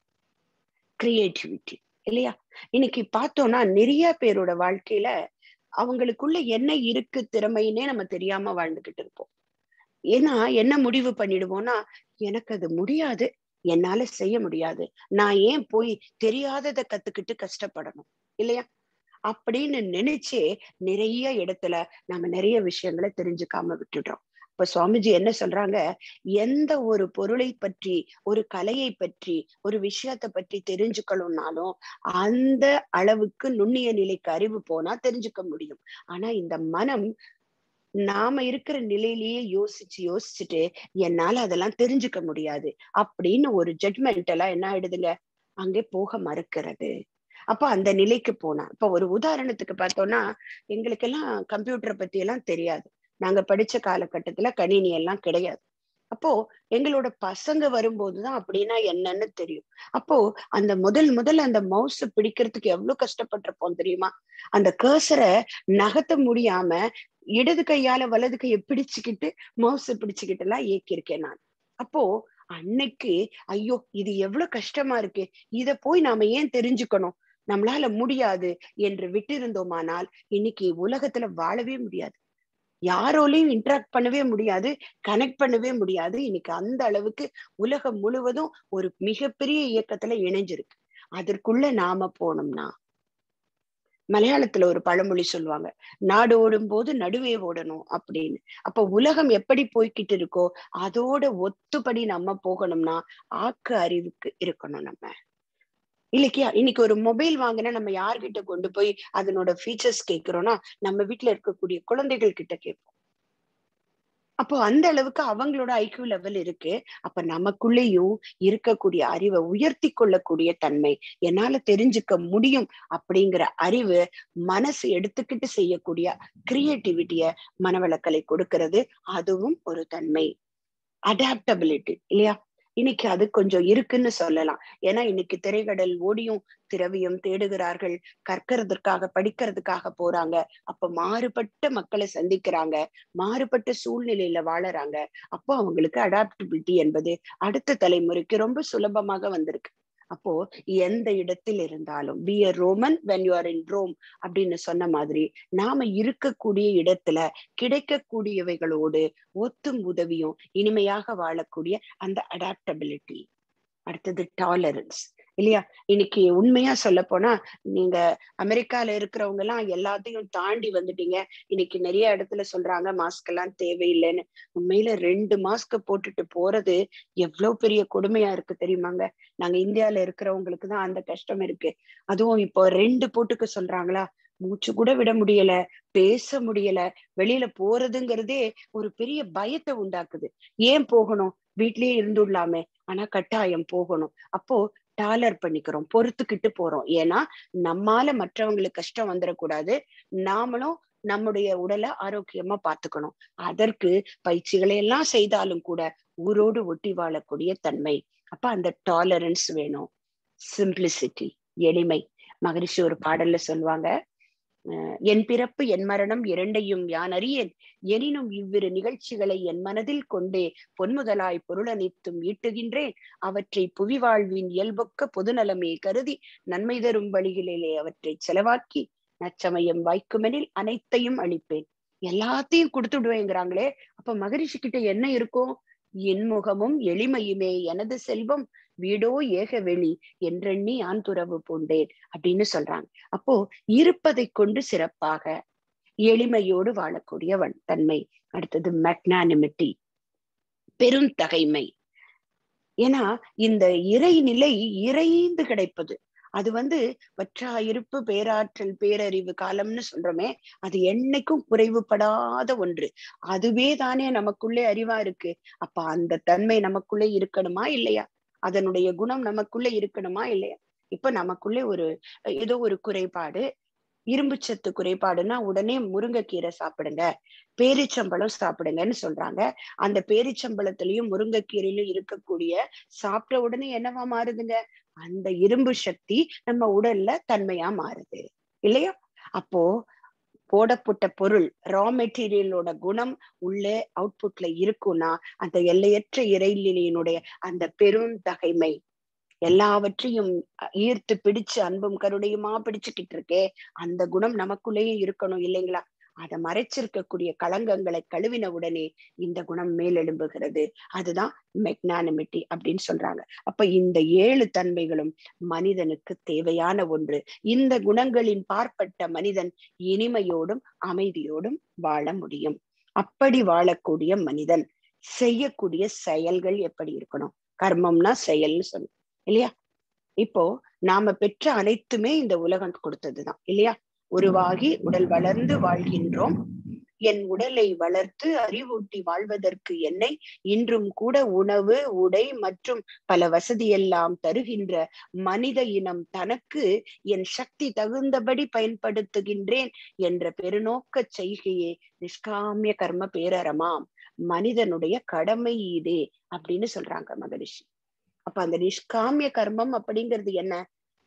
கிரியேட்டிவிட்டி இல்லையா இன்னைக்கு பார்த்தோம்னா நிறைய பேரோட வாழ்க்கையில அவங்களுக்குள்ள என்ன இருக்கு திறமைன்னே நம்ம தெரியாம வாழ்ந்துகிட்டு இருப்போம் ஏன்னா என்ன முடிவு பண்ணிடுவோம்னா எனக்கு அது முடியாது என்னால செய்ய முடியாது நான் ஏன் போய் தெரியாததை கத்துக்கிட்டு கஷ்டப்படணும் இல்லையா அப்படின்னு நினைச்சே நிறைய இடத்துல நம்ம நிறைய விஷயங்களை தெரிஞ்சுக்காம விட்டுடுறோம் இப்ப சுவாமிஜி என்ன சொல்றாங்க எந்த ஒரு பொருளை பற்றி ஒரு கலையை பற்றி ஒரு விஷயத்தை பற்றி தெரிஞ்சுக்கணும்னாலும் அந்த அளவுக்கு நுண்ணிய நிலைக்கு அறிவு போனா தெரிஞ்சுக்க முடியும் ஆனா இந்த மனம் நாம இருக்கிற நிலையிலேயே யோசிச்சு யோசிச்சுட்டு என்னால அதெல்லாம் தெரிஞ்சுக்க முடியாது அப்படின்னு ஒரு ஜட்மெண்ட் எல்லாம் என்ன ஆயிடுதுங்க அங்கே போக மறுக்கிறது அப்ப அந்த நிலைக்கு போனா இப்ப ஒரு உதாரணத்துக்கு பார்த்தோம்னா எங்களுக்கெல்லாம் கம்ப்யூட்டரை பத்தி எல்லாம் தெரியாது நாங்க படிச்ச காலகட்டத்துல கணினி எல்லாம் கிடையாது அப்போ எங்களோட பசங்க வரும்போதுதான் அப்படின்னா என்னன்னு தெரியும் அப்போ அந்த முதல் முதல்ல அந்த மவுஸ் பிடிக்கிறதுக்கு எவ்வளவு கஷ்டப்பட்டிருப்போம் தெரியுமா அந்த கேர்சரை நகர்த்த முடியாம இடது கையால வலது கையை பிடிச்சுக்கிட்டு மவுஸ் பிடிச்சுக்கிட்டு எல்லாம் இயக்கியிருக்கேன் நான் அப்போ அன்னைக்கு ஐயோ இது எவ்வளவு கஷ்டமா இருக்கு இத போய் நாம ஏன் தெரிஞ்சுக்கணும் நம்மளால முடியாது என்று விட்டிருந்தோமானால் இன்னைக்கு உலகத்துல வாழவே முடியாது யாரோலையும் இன்டராக்ட் பண்ணவே முடியாது கனெக்ட் பண்ணவே முடியாது இன்னைக்கு அந்த அளவுக்கு உலகம் முழுவதும் ஒரு மிகப்பெரிய இயக்கத்துல இணைஞ்சிருக்கு அதற்குள்ள நாம போனோம்னா மலையாளத்துல ஒரு பழமொழி சொல்லுவாங்க நாடு ஓடும் போது நடுவே ஓடணும் அப்படின்னு அப்ப உலகம் எப்படி போய்கிட்டு இருக்கோ அதோட ஒத்துப்படி நம்ம போகணும்னா ஆக்க அறிவுக்கு இருக்கணும் நம்ம இல்லைக்கியா இன்னைக்கு ஒரு மொபைல் வாங்கினா நம்ம யார்கிட்ட கொண்டு போய் அதனோட ஃபீச்சர்ஸ் கேட்கிறோம்னா நம்ம வீட்டுல இருக்கக்கூடிய குழந்தைகள் கிட்ட கேட்போம் அப்போ அந்த அளவுக்கு அவங்களோட ஐக்கியூ லெவல் இருக்கு அப்ப நமக்குள்ளேயும் இருக்கக்கூடிய அறிவை உயர்த்தி கொள்ளக்கூடிய தன்மை என்னால தெரிஞ்சுக்க முடியும் அப்படிங்கிற அறிவு மனசு எடுத்துக்கிட்டு செய்யக்கூடிய கிரியேட்டிவிட்டிய மனவளக்கலை கொடுக்கிறது அதுவும் ஒரு தன்மை அடாப்டபிலிட்டி இல்லையா இன்னைக்கு அது கொஞ்சம் இருக்குன்னு சொல்லலாம் ஏன்னா இன்னைக்கு திரைக்கடல் ஓடியும் திரவியம் தேடுகிறார்கள் கற்கிறதுக்காக படிக்கிறதுக்காக போறாங்க அப்ப மாறுபட்ட மக்களை சந்திக்கிறாங்க மாறுபட்ட சூழ்நிலையில வாழறாங்க அப்போ அவங்களுக்கு அடாப்டபிலிட்டி என்பது அடுத்த தலைமுறைக்கு ரொம்ப சுலபமாக வந்திருக்கு அப்போ எந்த இடத்தில் இருந்தாலும் be a Roman when you are in Rome அப்படின்னு சொன்ன மாதிரி நாம இருக்கக்கூடிய இடத்துல கிடைக்கக்கூடியவைகளோடு ஒத்தும் உதவியும் இனிமையாக வாழக்கூடிய அந்த அடாப்டபிலிட்டி அடுத்தது டாலரன்ஸ் இல்லையா இன்னைக்கு உண்மையா சொல்ல போனா நீங்க அமெரிக்கால இருக்கிறவங்க எல்லாம் எல்லாத்தையும் தாண்டி வந்துட்டீங்க இன்னைக்கு நிறைய இடத்துல சொல்றாங்க மாஸ்க் எல்லாம் தேவையில்லைன்னு உண்மையில ரெண்டு மாஸ்க் போட்டுட்டு போறது எவ்வளவு பெரிய கொடுமையா இருக்கு தெரியுமாங்க நாங்க இந்தியால இருக்கிறவங்களுக்கு தான் அந்த கஷ்டம் இருக்கு அதுவும் இப்போ ரெண்டு போட்டுக்க சொல்றாங்களா மூச்சு கூட விட முடியல பேச முடியல வெளியில போறதுங்கிறதே ஒரு பெரிய பயத்தை உண்டாக்குது ஏன் போகணும் வீட்லயே இருந்துடலாமே ஆனா கட்டாயம் போகணும் அப்போ டாலர் பண்ணிக்கிறோம் பொறுத்துக்கிட்டு போறோம் ஏன்னா நம்மால மற்றவங்களுக்கு கஷ்டம் வந்துடக்கூடாது நாமளும் நம்முடைய உடலை ஆரோக்கியமா பாத்துக்கணும் அதற்கு பயிற்சிகளை எல்லாம் செய்தாலும் கூட ஊரோடு ஒட்டி வாழக்கூடிய தன்மை அப்ப அந்த டாலரன்ஸ் வேணும் சிம்பிளிசிட்டி எளிமை மகரிஷி ஒரு பாடல்ல சொல்லுவாங்க என் பிறப்பு என் மரணம் இரண்டையும் யான் அறியேன் எனினும் இவ்விரு நிகழ்ச்சிகளை என் மனதில் கொண்டே பொன்முதலாய் பொருளனைத்தும் ஈட்டுகின்றேன் அவற்றை புவி வாழ்வின் இயல்பொக்க பொதுநலமே கருதி நன்மை தரும் வழிகளிலே அவற்றை செலவாக்கி நச்சமயம் வாய்க்குமெனில் அனைத்தையும் அளிப்பேன் எல்லாத்தையும் கொடுத்துடுவேங்கிறாங்களே அப்ப மகரிஷி கிட்ட என்ன இருக்கும் என்முகமும் எளிமையுமே எனது செல்வம் வீடோ ஏக வெளி என்றெண்ணி ஆண் துறவு பூண்டேன் அப்படின்னு சொல்றாங்க அப்போ இருப்பதை கொண்டு சிறப்பாக எளிமையோடு வாழக்கூடிய தன்மை அடுத்தது மெக்னானிமிட்டி பெருந்தகைமை ஏன்னா இந்த இறைநிலை இறைந்து கிடைப்பது அது வந்து வற்றா இருப்பு பேராற்றல் பேரறிவு காலம்னு சொல்றோமே அது என்னைக்கும் குறைவுபடாத ஒன்று அதுவே தானே நமக்குள்ளே அறிவா இருக்கு அப்ப அந்த தன்மை நமக்குள்ளே இருக்கணுமா இல்லையா அதனுடைய குணம் நமக்குள்ள இருக்கணுமா இல்லையா இப்ப நமக்குள்ளே ஒரு ஏதோ ஒரு குறைபாடு இரும்பு சத்து குறைபாடுன்னா உடனே முருங்கைக்கீரை சாப்பிடுங்க பேரிச்சம்பழம் சாப்பிடுங்கன்னு சொல்றாங்க அந்த பேரிச்சம்பழத்திலையும் முருங்கைக்கீரையிலும் இருக்கக்கூடிய சாப்பிட்ட உடனே என்னவா மாறுதுங்க அந்த இரும்பு சக்தி நம்ம உடல்ல தன்மையா மாறுது இல்லையா அப்போ போடப்பட்ட பொருள் ரா மெட்டீரியலோட குணம் உள்ளே அவுட்புட்ல இருக்கும்னா அந்த எல்லையற்ற இறைநிலையினுடைய அந்த பெருந்தகைமை எல்லாவற்றையும் ஈர்த்து பிடிச்சு அன்பும் கருணையுமா பிடிச்சுக்கிட்டு இருக்கே அந்த குணம் நமக்குள்ளேயே இருக்கணும் இல்லைங்களா அதை மறைச்சிருக்கக்கூடிய களங்கங்களை கழுவின உடனே இந்த குணம் மேலெழும்புகிறது அதுதான் மெக்னானிமிட்டி அப்படின்னு சொல்றாங்க அப்ப இந்த ஏழு தன்மைகளும் மனிதனுக்கு தேவையான ஒன்று இந்த குணங்களின் பார்ப்பட்ட மனிதன் இனிமையோடும் அமைதியோடும் வாழ முடியும் அப்படி வாழக்கூடிய மனிதன் செய்யக்கூடிய செயல்கள் எப்படி இருக்கணும் கர்மம்னா செயல்னு சொல்லணும் இல்லையா இப்போ நாம பெற்ற அனைத்துமே இந்த உலகம் கொடுத்ததுதான் இல்லையா உருவாகி உடல் வளர்ந்து வாழ்கின்றோம் என் உடலை வளர்த்து அறிவூட்டி வாழ்வதற்கு என்னை இன்றும் கூட உணவு உடை மற்றும் பல வசதியெல்லாம் தருகின்ற மனித இனம் தனக்கு என் சக்தி தகுந்தபடி பயன்படுத்துகின்றேன் என்ற பெருநோக்க செய்கையே நிஷ்காமிய கர்ம பேரறமாம் மனிதனுடைய கடமை இதே அப்படின்னு சொல்றாங்க மகரிஷி அப்ப அந்த நிஷ்காமிய கர்மம் அப்படிங்கிறது என்ன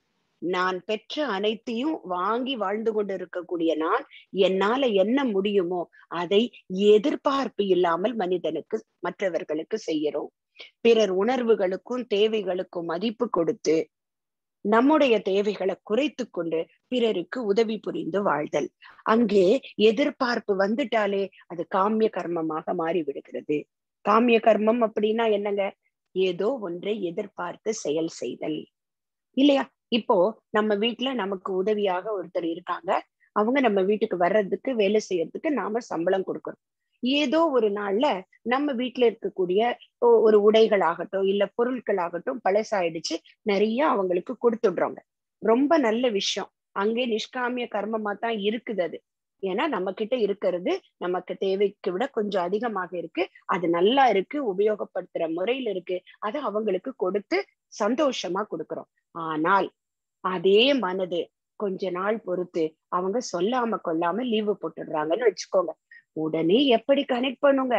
நான் பெற்ற அனைத்தையும் வாங்கி வாழ்ந்து கொண்டு இருக்கக்கூடிய நான் என்னால என்ன முடியுமோ அதை எதிர்பார்ப்பு இல்லாமல் மனிதனுக்கு மற்றவர்களுக்கு செய்யறோம் பிறர் உணர்வுகளுக்கும் தேவைகளுக்கும் மதிப்பு கொடுத்து நம்முடைய தேவைகளை குறைத்து கொண்டு பிறருக்கு உதவி புரிந்து வாழ்தல் அங்கே எதிர்பார்ப்பு வந்துட்டாலே அது காமிய கர்மமாக மாறி விடுகிறது காமிய கர்மம் அப்படின்னா என்னங்க ஏதோ ஒன்றை எதிர்பார்த்து செயல் செய்தல் இல்லையா இப்போ நம்ம வீட்டுல நமக்கு உதவியாக ஒருத்தர் இருக்காங்க அவங்க நம்ம வீட்டுக்கு வர்றதுக்கு வேலை செய்யறதுக்கு நாம சம்பளம் கொடுக்கறோம் ஏதோ ஒரு நாள்ல நம்ம வீட்டுல இருக்கக்கூடிய ஒரு உடைகள் ஆகட்டும் இல்ல பொருட்கள் ஆகட்டும் பழசாயிடுச்சு நிறைய அவங்களுக்கு கொடுத்துடுறோங்க ரொம்ப நல்ல விஷயம் அங்கே நிஷ்காமிய கர்மமா தான் இருக்குது அது ஏன்னா நம்ம கிட்ட இருக்கிறது நமக்கு தேவைக்கு விட கொஞ்சம் அதிகமாக இருக்கு அது நல்லா இருக்கு உபயோகப்படுத்துற முறையில இருக்கு அதை அவங்களுக்கு கொடுத்து சந்தோஷமா கொடுக்குறோம் ஆனால் அதே மனது கொஞ்ச நாள் பொறுத்து அவங்க சொல்லாம கொல்லாம லீவு போட்டுடுறாங்கன்னு வச்சுக்கோங்க உடனே எப்படி கனெக்ட் பண்ணுங்க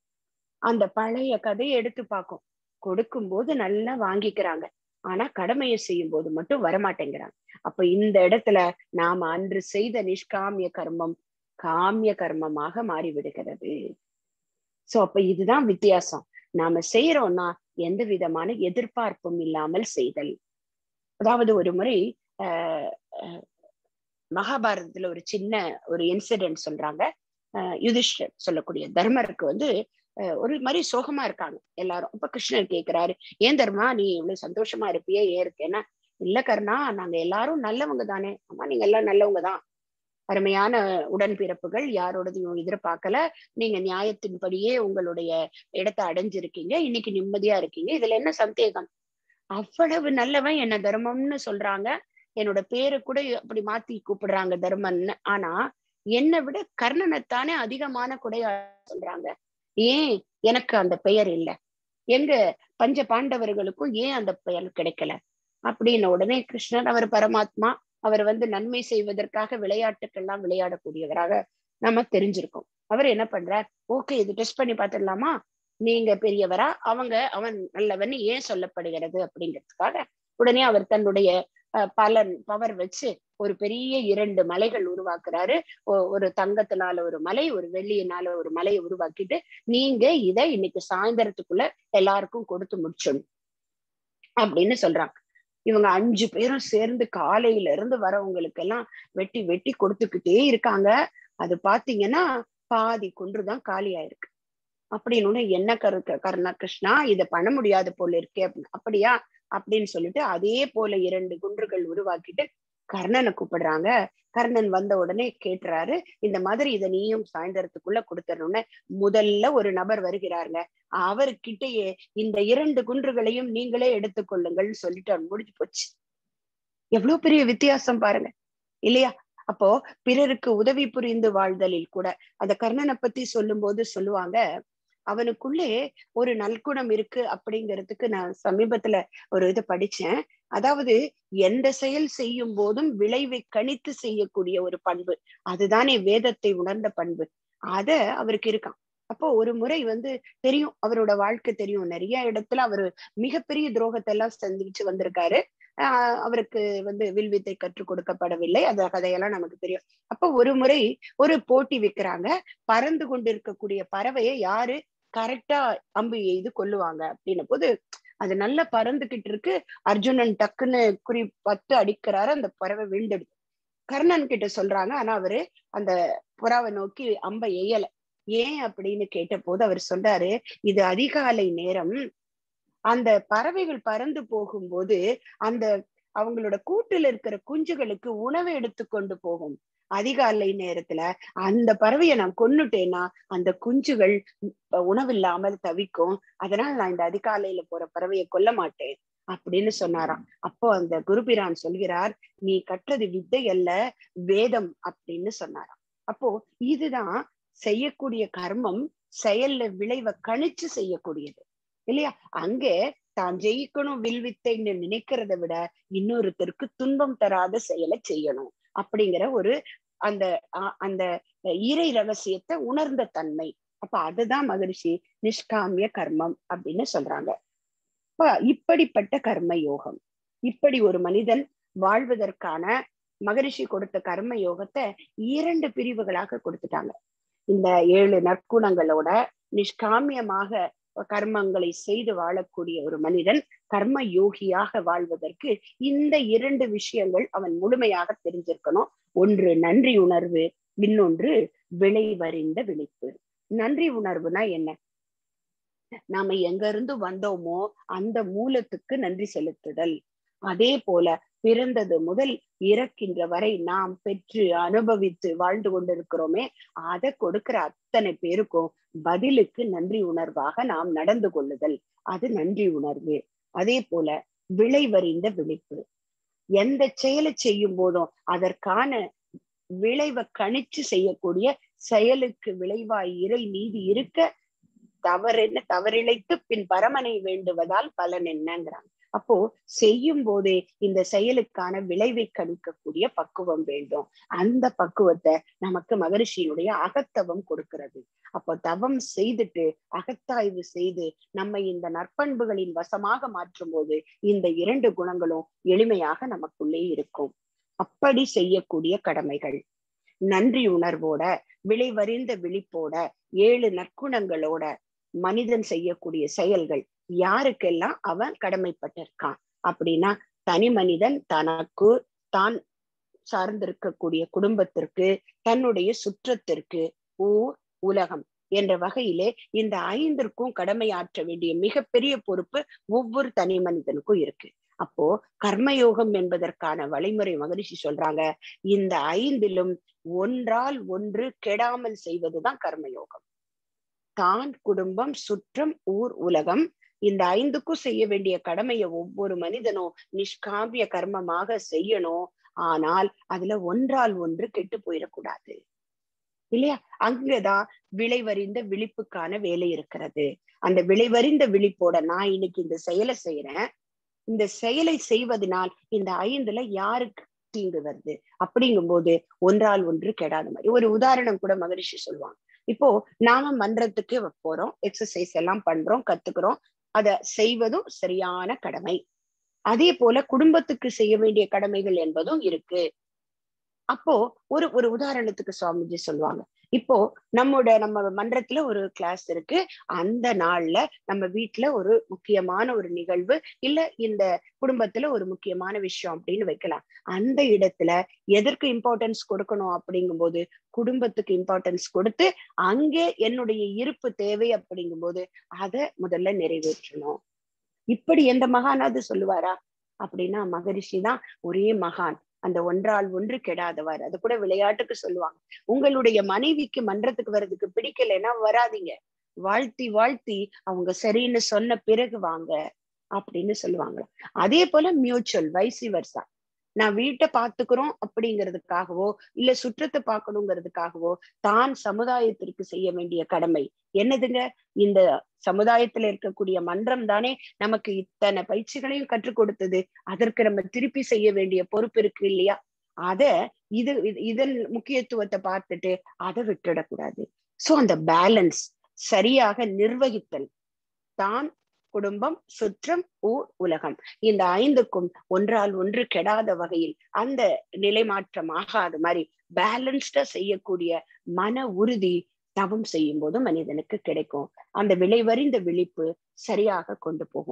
அந்த பழைய கதையை எடுத்து பார்க்கும் கொடுக்கும் போது நல்லா வாங்கிக்கிறாங்க ஆனா கடமையை செய்யும் போது மட்டும் வரமாட்டேங்கிறாங்க அப்ப இந்த இடத்துல நாம அன்று செய்த நிஷ்காமிய கர்மம் காமிய கர்மமாக மாறி விடுகிறது சோ அப்ப இதுதான் வித்தியாசம் நாம செய்யறோம்னா எந்த விதமான எதிர்பார்ப்பும் இல்லாமல் செய்தல் அதாவது ஒரு முறை ஆஹ் மகாபாரதத்துல ஒரு சின்ன ஒரு இன்சிடென்ட் சொல்றாங்க யுதிஷ்டர் சொல்லக்கூடிய தர்மருக்கு வந்து ஒரு மாதிரி சோகமா இருக்காங்க எல்லாரும் இப்ப கிருஷ்ணர் கேக்குறாரு ஏன் தர்மா நீ இவ்வளவு சந்தோஷமா இருப்பியே ஏன் இருக்கேன்னா இல்ல கர்ணா நாங்க எல்லாரும் நல்லவங்க தானே ஆமா நீங்க எல்லாம் நல்லவங்க தான் அருமையான உடன்பிறப்புகள் யாரோடதையும் எதிர்பார்க்கல நீங்க நியாயத்தின்படியே உங்களுடைய இடத்தை அடைஞ்சிருக்கீங்க இன்னைக்கு நிம்மதியா இருக்கீங்க இதுல என்ன சந்தேகம் அவ்வளவு நல்லவன் என்ன தர்மம்னு சொல்றாங்க என்னோட பேரை கூட அப்படி மாத்தி கூப்பிடுறாங்க தர்மன்னு ஆனா என்னை விட கர்ணனைத்தானே அதிகமான குடையா சொல்றாங்க ஏன் எனக்கு அந்த பெயர் இல்லை எங்க பஞ்ச பாண்டவர்களுக்கும் ஏன் அந்த பெயர் கிடைக்கல அப்படின்ன உடனே கிருஷ்ணன் அவர் பரமாத்மா அவர் வந்து நன்மை செய்வதற்காக விளையாட்டுக்கெல்லாம் விளையாடக்கூடியவராக நம்ம தெரிஞ்சிருக்கோம் அவர் என்ன பண்றார் ஓகே இது டெஸ்ட் பண்ணி பார்த்துடலாமா நீங்க பெரியவரா அவங்க அவன் நல்லவன் ஏன் சொல்லப்படுகிறது அப்படிங்கிறதுக்காக உடனே அவர் தன்னுடைய பலன் பவர் வச்சு ஒரு பெரிய இரண்டு மலைகள் உருவாக்குறாரு ஒரு தங்கத்தினால ஒரு மலை ஒரு வெள்ளியினால ஒரு மலையை உருவாக்கிட்டு நீங்க இதை இன்னைக்கு சாயந்தரத்துக்குள்ள எல்லாருக்கும் கொடுத்து முடிச்சிடணும் அப்படின்னு சொல்றாங்க இவங்க அஞ்சு பேரும் சேர்ந்து காலையில இருந்து வரவங்களுக்கு எல்லாம் வெட்டி வெட்டி கொடுத்துக்கிட்டே இருக்காங்க அது பாத்தீங்கன்னா பாதி குன்றுதான் காலி ஆயிருக்கு அப்படின்னு என்ன கரு கருணா கிருஷ்ணா இதை பண்ண முடியாது போல இருக்கே அப்படியா அப்படின்னு சொல்லிட்டு அதே போல இரண்டு குன்றுகள் உருவாக்கிட்டு கர்ணனை கூப்பிடுறாங்க கர்ணன் வந்த உடனே கேட்டுறாரு இந்த மாதிரி இதை நீயும் சாயந்தரத்துக்குள்ள கொடுத்துடணும்னு முதல்ல ஒரு நபர் வருகிறாருங்க அவர்கிட்டயே இந்த இரண்டு குன்றுகளையும் நீங்களே எடுத்துக்கொள்ளுங்கள்னு சொல்லிட்டு அவர் முடிஞ்சு போச்சு எவ்வளவு பெரிய வித்தியாசம் பாருங்க இல்லையா அப்போ பிறருக்கு உதவி புரிந்து வாழ்தலில் கூட அந்த கர்ணனை பத்தி சொல்லும் போது சொல்லுவாங்க அவனுக்குள்ளே ஒரு நல்குணம் இருக்கு அப்படிங்கிறதுக்கு நான் சமீபத்துல ஒரு இது படிச்சேன் அதாவது எந்த செயல் செய்யும் போதும் விளைவை கணித்து செய்யக்கூடிய ஒரு பண்பு அதுதானே வேதத்தை உணர்ந்த பண்பு அத அவருக்கு இருக்கான் அப்போ ஒரு முறை வந்து தெரியும் அவரோட வாழ்க்கை தெரியும் நிறைய இடத்துல அவரு மிகப்பெரிய துரோகத்தை எல்லாம் சந்திச்சு வந்திருக்காரு ஆஹ் அவருக்கு வந்து வில்வித்தை கற்றுக் கொடுக்கப்படவில்லை அந்த கதையெல்லாம் நமக்கு தெரியும் அப்போ ஒரு முறை ஒரு போட்டி வைக்கிறாங்க பறந்து கொண்டிருக்கக்கூடிய பறவையை யாரு கரெக்டா அம்பு எய்து கொல்லுவாங்க அப்படின்ன போது அது நல்லா பறந்துகிட்டு இருக்கு அர்ஜுனன் டக்குன்னு குறி பத்து அடிக்கிறாரு அந்த பறவை விழுந்துடுது கர்ணன் கிட்ட சொல்றாங்க ஆனா அவரு அந்த புறாவை நோக்கி அம்ப எய்யல ஏன் அப்படின்னு கேட்ட போது அவர் சொல்றாரு இது அதிகாலை நேரம் அந்த பறவைகள் பறந்து போகும்போது அந்த அவங்களோட கூட்டுல இருக்கிற குஞ்சுகளுக்கு உணவு எடுத்து கொண்டு போகும் அதிகாலை நேரத்துல அந்த பறவையை நான் கொன்னுட்டேன்னா அந்த குஞ்சுகள் உணவு இல்லாமல் தவிக்கும் அதனால நான் இந்த அதிகாலையில போற பறவையை கொல்ல மாட்டேன் அப்படின்னு சொன்னாராம் அப்போ அந்த குருபிரான் சொல்கிறார் நீ கற்றது வித்தை அல்ல வேதம் அப்படின்னு சொன்னாராம் அப்போ இதுதான் செய்யக்கூடிய கர்மம் செயல்ல விளைவை கணிச்சு செய்யக்கூடியது இல்லையா அங்கே தான் ஜெயிக்கணும் வில்வித்தைன்னு நினைக்கிறத விட இன்னொருத்தருக்கு துன்பம் தராத செயலை செய்யணும் அப்படிங்கிற ஒரு அந்த அந்த இறை ரகசியத்தை உணர்ந்த தன்மை அப்ப அதுதான் மகிழ்ச்சி நிஷ்காமிய கர்மம் அப்படின்னு சொல்றாங்க இப்ப இப்படிப்பட்ட கர்ம யோகம் இப்படி ஒரு மனிதன் வாழ்வதற்கான மகரிஷி கொடுத்த கர்ம யோகத்தை இரண்டு பிரிவுகளாக கொடுத்துட்டாங்க இந்த ஏழு நற்குணங்களோட நிஷ்காமியமாக கர்மங்களை செய்து வாழக்கூடிய ஒரு மனிதன் கர்ம யோகியாக வாழ்வதற்கு இந்த இரண்டு விஷயங்கள் அவன் முழுமையாக தெரிஞ்சிருக்கணும் ஒன்று நன்றி உணர்வு இன்னொன்று விளைவறிந்த விழிப்பு நன்றி உணர்வுனா என்ன நாம எங்க இருந்து வந்தோமோ அந்த மூலத்துக்கு நன்றி செலுத்துதல் அதே போல பிறந்தது முதல் இறக்கின்ற வரை நாம் பெற்று அனுபவித்து வாழ்ந்து கொண்டிருக்கிறோமே அதை கொடுக்கிற அத்தனை பேருக்கும் பதிலுக்கு நன்றி உணர்வாக நாம் நடந்து கொள்ளுதல் அது நன்றி உணர்வு அதே போல விளைவறிந்த விழிப்பு எந்த செயலை செய்யும் போதும் அதற்கான விளைவை கணிச்சு செய்யக்கூடிய செயலுக்கு விளைவாய் இறை நீதி இருக்க தவறென்ன தவறிழைத்து பின் பரமனை வேண்டுவதால் பலன் என்னங்கிறாங்க அப்போ செய்யும் போதே இந்த செயலுக்கான விளைவை கணிக்கக்கூடிய பக்குவம் வேண்டும் அந்த பக்குவத்தை நமக்கு மகரிஷியினுடைய அகத்தவம் கொடுக்கிறது அப்போ தவம் செய்துட்டு அகத்தாய்வு செய்து நம்ம இந்த நற்பண்புகளின் வசமாக மாற்றும் போது இந்த இரண்டு குணங்களும் எளிமையாக நமக்குள்ளே இருக்கும் அப்படி செய்யக்கூடிய கடமைகள் நன்றி உணர்வோட விளைவறிந்த விழிப்போட ஏழு நற்குணங்களோட மனிதன் செய்யக்கூடிய செயல்கள் யாருக்கெல்லாம் அவன் கடமைப்பட்டிருக்கான் அப்படின்னா தனி மனிதன் தனக்கு தான் சார்ந்திருக்கக்கூடிய குடும்பத்திற்கு தன்னுடைய சுற்றத்திற்கு ஊர் உலகம் என்ற வகையிலே இந்த ஐந்திற்கும் கடமையாற்ற வேண்டிய மிகப்பெரிய பொறுப்பு ஒவ்வொரு தனி மனிதனுக்கும் இருக்கு அப்போ கர்மயோகம் என்பதற்கான வழிமுறை மகரிஷி சொல்றாங்க இந்த ஐந்திலும் ஒன்றால் ஒன்று கெடாமல் செய்வதுதான் கர்மயோகம் தான் குடும்பம் சுற்றம் ஊர் உலகம் இந்த ஐந்துக்கும் செய்ய வேண்டிய கடமையை ஒவ்வொரு மனிதனும் நிஷ்காம்பிய கர்மமாக செய்யணும் ஆனால் அதுல ஒன்றால் ஒன்று கெட்டு போயிடக்கூடாது இல்லையா அங்கதான் விளைவறிந்த விழிப்புக்கான வேலை இருக்கிறது அந்த விளைவறிந்த விழிப்போட நான் இன்னைக்கு இந்த செயலை செய்யறேன் இந்த செயலை செய்வதனால் இந்த ஐந்துல யாருக்கு தீங்கு வருது அப்படிங்கும்போது ஒன்றால் ஒன்று கெடாத மாதிரி ஒரு உதாரணம் கூட மகரிஷி சொல்லுவாங்க இப்போ நாம மன்றத்துக்கு போறோம் எக்ஸசைஸ் எல்லாம் பண்றோம் கத்துக்கிறோம் அத செய்வதும் சரியான கடமை அதே போல குடும்பத்துக்கு செய்ய வேண்டிய கடமைகள் என்பதும் இருக்கு அப்போ ஒரு ஒரு உதாரணத்துக்கு சுவாமிஜி சொல்லுவாங்க இப்போ நம்மோட நம்ம மன்றத்துல ஒரு கிளாஸ் இருக்கு அந்த நாள்ல நம்ம வீட்டுல ஒரு முக்கியமான ஒரு நிகழ்வு இல்ல இந்த குடும்பத்துல ஒரு முக்கியமான விஷயம் அப்படின்னு வைக்கலாம் அந்த இடத்துல எதற்கு இம்பார்ட்டன்ஸ் கொடுக்கணும் அப்படிங்கும்போது குடும்பத்துக்கு இம்பார்ட்டன்ஸ் கொடுத்து அங்கே என்னுடைய இருப்பு தேவை அப்படிங்கும்போது அதை முதல்ல நிறைவேற்றணும் இப்படி எந்த மகானாவது சொல்லுவாரா அப்படின்னா மகரிஷி தான் ஒரே மகான் அந்த ஒன்றால் ஒன்று கெடாதவார் அது கூட விளையாட்டுக்கு சொல்லுவாங்க உங்களுடைய மனைவிக்கு மன்றத்துக்கு வர்றதுக்கு பிடிக்கலைன்னா வராதிங்க வாழ்த்தி வாழ்த்தி அவங்க சரின்னு சொன்ன பிறகு வாங்க அப்படின்னு சொல்லுவாங்க அதே போல மியூச்சுவல் வைசி வர்சா நான் வீட்டை பாத்துக்கிறோம் அப்படிங்கிறதுக்காகவோ இல்ல சுற்றத்தை பார்க்கணுங்கிறதுக்காகவோ தான் சமுதாயத்திற்கு செய்ய வேண்டிய கடமை என்னதுங்க இந்த சமுதாயத்துல இருக்கக்கூடிய மன்றம் தானே நமக்கு இத்தனை பயிற்சிகளையும் கற்றுக் கொடுத்தது அதற்கு நம்ம திருப்பி செய்ய வேண்டிய பொறுப்பு இருக்கு இல்லையா அத இது இதன் முக்கியத்துவத்தை பார்த்துட்டு அதை விட்டுடக்கூடாது சோ அந்த பேலன்ஸ் சரியாக நிர்வகித்தல் தான் குடும்பம் சுற்றம் ஊர் உலகம் இந்த ஐந்துக்கும் ஒன்றால் ஒன்று கெடாத வகையில் அந்த நிலைமாற்றம் ஆகாத மாதிரி பேலன்ஸ்டா செய்யக்கூடிய மன உறுதி தவம் செய்யும் போது மனிதனுக்கு கிடைக்கும் அந்த விளைவறிந்த விழிப்பு சரியாக கொண்டு போகும்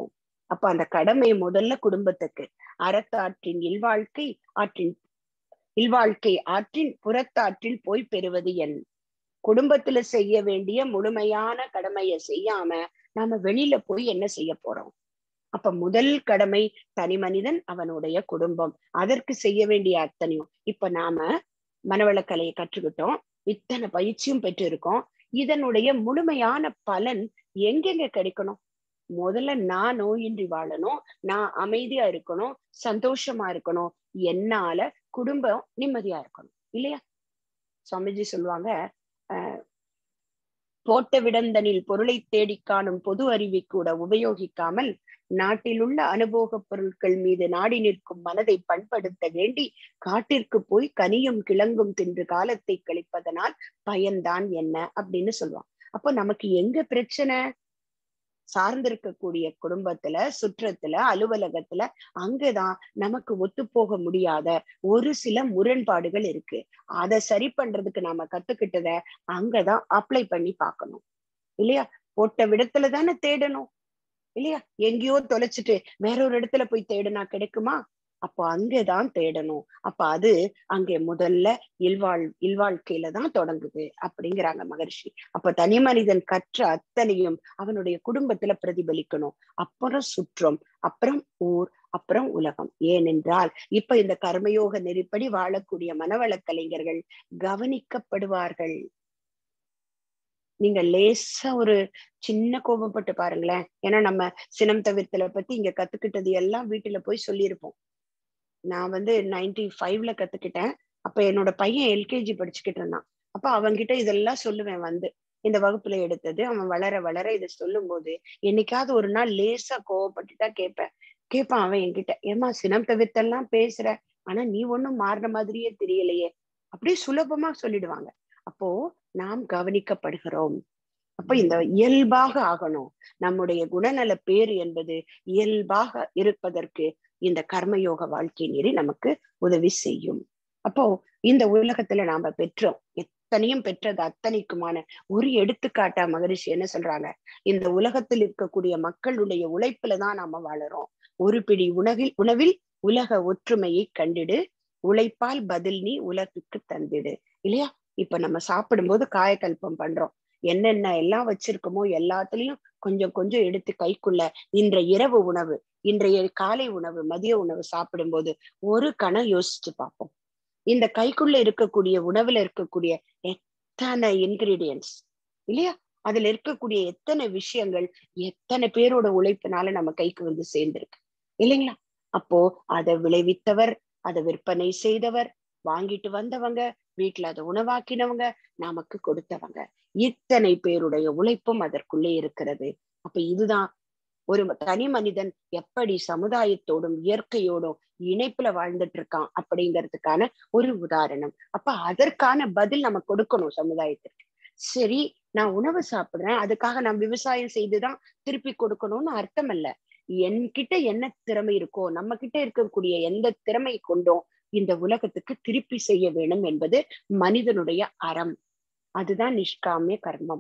அப்ப அந்த கடமை முதல்ல குடும்பத்துக்கு அறத்தாற்றின் இல்வாழ்க்கை ஆற்றின் இல்வாழ்க்கை ஆற்றின் புறத்தாற்றில் போய் பெறுவது என் குடும்பத்துல செய்ய வேண்டிய முழுமையான கடமையை செய்யாம நாம வெளியில போய் என்ன செய்ய போறோம் அப்ப முதல் கடமை தனி மனிதன் அவனுடைய குடும்பம் அதற்கு செய்ய வேண்டிய அத்தனையும் இப்ப நாம மனவளக்கலையை கற்றுக்கிட்டோம் இத்தனை பயிற்சியும் பெற்றிருக்கோம் இதனுடைய முழுமையான பலன் எங்கெங்க கிடைக்கணும் முதல்ல நான் நோயின்றி வாழணும் நான் அமைதியா இருக்கணும் சந்தோஷமா இருக்கணும் என்னால குடும்பம் நிம்மதியா இருக்கணும் இல்லையா சுவாமிஜி சொல்லுவாங்க அஹ் போட்ட விடந்தனில் பொருளை தேடி காணும் பொது அறிவை கூட உபயோகிக்காமல் நாட்டில் உள்ள அனுபோக பொருட்கள் மீது நாடி நிற்கும் மனதை பண்படுத்த வேண்டி காட்டிற்கு போய் கனியும் கிழங்கும் தின்று காலத்தை கழிப்பதனால் பயன்தான் என்ன அப்படின்னு சொல்லுவான் அப்போ நமக்கு எங்க பிரச்சனை சார்ந்திருக்கக்கூடிய குடும்பத்துல சுற்றத்துல அலுவலகத்துல அங்கதான் நமக்கு ஒத்து போக முடியாத ஒரு சில முரண்பாடுகள் இருக்கு அதை சரி பண்றதுக்கு நாம கத்துக்கிட்டத அங்கதான் அப்ளை பண்ணி பார்க்கணும் இல்லையா போட்ட விடத்துல தானே தேடணும் இல்லையா எங்கேயோ தொலைச்சிட்டு வேற ஒரு இடத்துல போய் தேடினா கிடைக்குமா அப்போ அங்கதான் தேடணும் அப்ப அது அங்கே முதல்ல இல்வாழ் இல்வாழ்க்கையில தான் தொடங்குது அப்படிங்கிறாங்க மகர்ஷி அப்ப தனி மனிதன் கற்ற அத்தனையும் அவனுடைய குடும்பத்துல பிரதிபலிக்கணும் அப்புறம் சுற்றம் அப்புறம் ஊர் அப்புறம் உலகம் ஏனென்றால் இப்ப இந்த கர்மயோக நெறிப்படி வாழக்கூடிய மனவள கலைஞர்கள் கவனிக்கப்படுவார்கள் நீங்க லேசா ஒரு சின்ன கோபப்பட்டு பாருங்களேன் ஏன்னா நம்ம சினம் தவிர்த்தல பத்தி இங்க கத்துக்கிட்டது எல்லாம் வீட்டுல போய் சொல்லியிருப்போம் நான் வந்து நைன்டி ஃபைவ்ல கத்துக்கிட்டேன் அப்ப என்னோட பையன் எல்கேஜி படிச்சுக்கிட்டு இருந்தான் அப்ப அவன்கிட்ட இதெல்லாம் சொல்லுவேன் வந்து இந்த வகுப்புல எடுத்தது அவன் வளர வளர இதை சொல்லும் போது என்னைக்காவது ஒரு நாள் லேசா கோவப்பட்டுட்டா கேட்பேன் கேட்பான் அவன் என்கிட்ட ஏமா சினம் தவிர்த்தெல்லாம் பேசுற ஆனா நீ ஒண்ணும் மாறின மாதிரியே தெரியலையே அப்படியே சுலபமா சொல்லிடுவாங்க அப்போ நாம் கவனிக்கப்படுகிறோம் அப்ப இந்த இயல்பாக ஆகணும் நம்முடைய குணநல பேர் என்பது இயல்பாக இருப்பதற்கு இந்த கர்மயோக வாழ்க்கை நெறி நமக்கு உதவி செய்யும் அப்போ இந்த உலகத்துல நாம பெற்றோம் எத்தனையும் பெற்றது அத்தனைக்குமான ஒரு எடுத்துக்காட்டா மகரிஷி என்ன சொல்றாங்க இந்த உலகத்தில் இருக்கக்கூடிய மக்களுடைய உழைப்புல தான் நாம வாழறோம் ஒரு பிடி உணவில் உணவில் உலக ஒற்றுமையை கண்டிடு உழைப்பால் பதில் நீ உலகுக்கு தந்திடு இல்லையா இப்ப நம்ம சாப்பிடும்போது காயக்கல்பம் பண்றோம் என்னென்ன எல்லாம் வச்சிருக்கோமோ எல்லாத்துலயும் கொஞ்சம் கொஞ்சம் எடுத்து கைக்குள்ள இன்ற இரவு உணவு இன்றைய காலை உணவு மதிய உணவு சாப்பிடும்போது ஒரு கணம் யோசிச்சு பார்ப்போம் இந்த கைக்குள்ள இருக்கக்கூடிய உணவுல இருக்கக்கூடிய எத்தனை இன்கிரீடியன்ஸ் இல்லையா அதுல இருக்கக்கூடிய எத்தனை விஷயங்கள் எத்தனை பேரோட உழைப்பினால நம்ம கைக்கு வந்து சேர்ந்திருக்கு இல்லைங்களா அப்போ அதை விளைவித்தவர் அதை விற்பனை செய்தவர் வாங்கிட்டு வந்தவங்க வீட்டுல அதை உணவாக்கினவங்க நமக்கு கொடுத்தவங்க இத்தனை பேருடைய உழைப்பும் அதற்குள்ளே இருக்கிறது அப்ப இதுதான் ஒரு தனி மனிதன் எப்படி சமுதாயத்தோடும் இயற்கையோடும் இணைப்புல வாழ்ந்துட்டு இருக்கான் அப்படிங்கிறதுக்கான ஒரு உதாரணம் அப்ப அதற்கான பதில் நம்ம கொடுக்கணும் சமுதாயத்திற்கு சரி நான் உணவு சாப்பிடுறேன் அதுக்காக நான் விவசாயம் செய்துதான் திருப்பி கொடுக்கணும்னு அர்த்தம் அல்ல என்கிட்ட என்ன திறமை இருக்கோ நம்ம கிட்ட இருக்கக்கூடிய எந்த திறமை கொண்டோம் இந்த உலகத்துக்கு திருப்பி செய்ய வேணும் என்பது மனிதனுடைய அறம் அதுதான் நிஷ்காமிய கர்மம்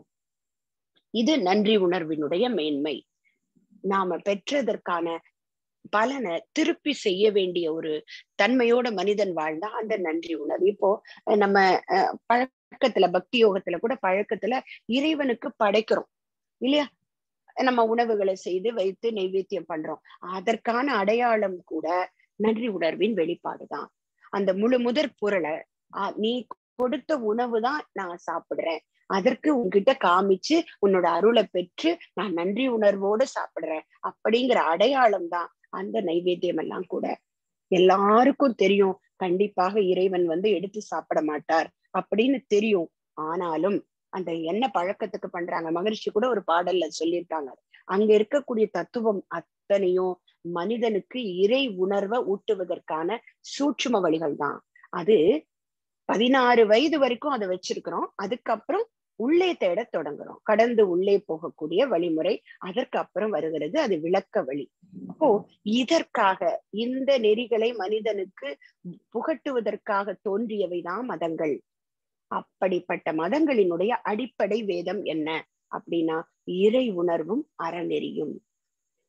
இது நன்றி உணர்வினுடைய மேன்மை நாம பெற்றதற்கான பலனை திருப்பி செய்ய வேண்டிய ஒரு தன்மையோட மனிதன் வாழ்ந்தா அந்த நன்றி உணர்வு இப்போ நம்ம பழக்கத்துல பக்தி யோகத்துல கூட பழக்கத்துல இறைவனுக்கு படைக்கிறோம் இல்லையா நம்ம உணவுகளை செய்து வைத்து நைவேத்தியம் பண்றோம் அதற்கான அடையாளம் கூட நன்றி உணர்வின் வெளிப்பாடுதான் அந்த முழு முதற் பொருளை நீ கொடுத்த உணவு தான் நான் சாப்பிடுறேன் அதற்கு உன்கிட்ட காமிச்சு உன்னோட அருளை பெற்று நான் நன்றி உணர்வோடு சாப்பிடுறேன் அப்படிங்கிற அடையாளம் தான் அந்த நைவேத்தியம் எல்லாம் கூட எல்லாருக்கும் தெரியும் கண்டிப்பாக இறைவன் வந்து எடுத்து சாப்பிட மாட்டார் அப்படின்னு தெரியும் ஆனாலும் அந்த என்ன பழக்கத்துக்கு பண்றாங்க மகிழ்ச்சி கூட ஒரு பாடல்ல சொல்லியிருக்காங்க அங்க இருக்கக்கூடிய தத்துவம் அத்தனையும் மனிதனுக்கு இறை உணர்வை ஊட்டுவதற்கான சூட்சும வழிகள் தான் அது பதினாறு வயது வரைக்கும் அதை வச்சிருக்கிறோம் அதுக்கப்புறம் உள்ளே தேட தொடங்குறோம் கடந்து உள்ளே போகக்கூடிய வழிமுறை அதற்கு அப்புறம் வருகிறது அது விளக்க வழி அப்போ இதற்காக இந்த நெறிகளை மனிதனுக்கு புகட்டுவதற்காக தோன்றியவைதான் மதங்கள் அப்படிப்பட்ட மதங்களினுடைய அடிப்படை வேதம் என்ன அப்படின்னா இறை உணர்வும் அறநெறியும்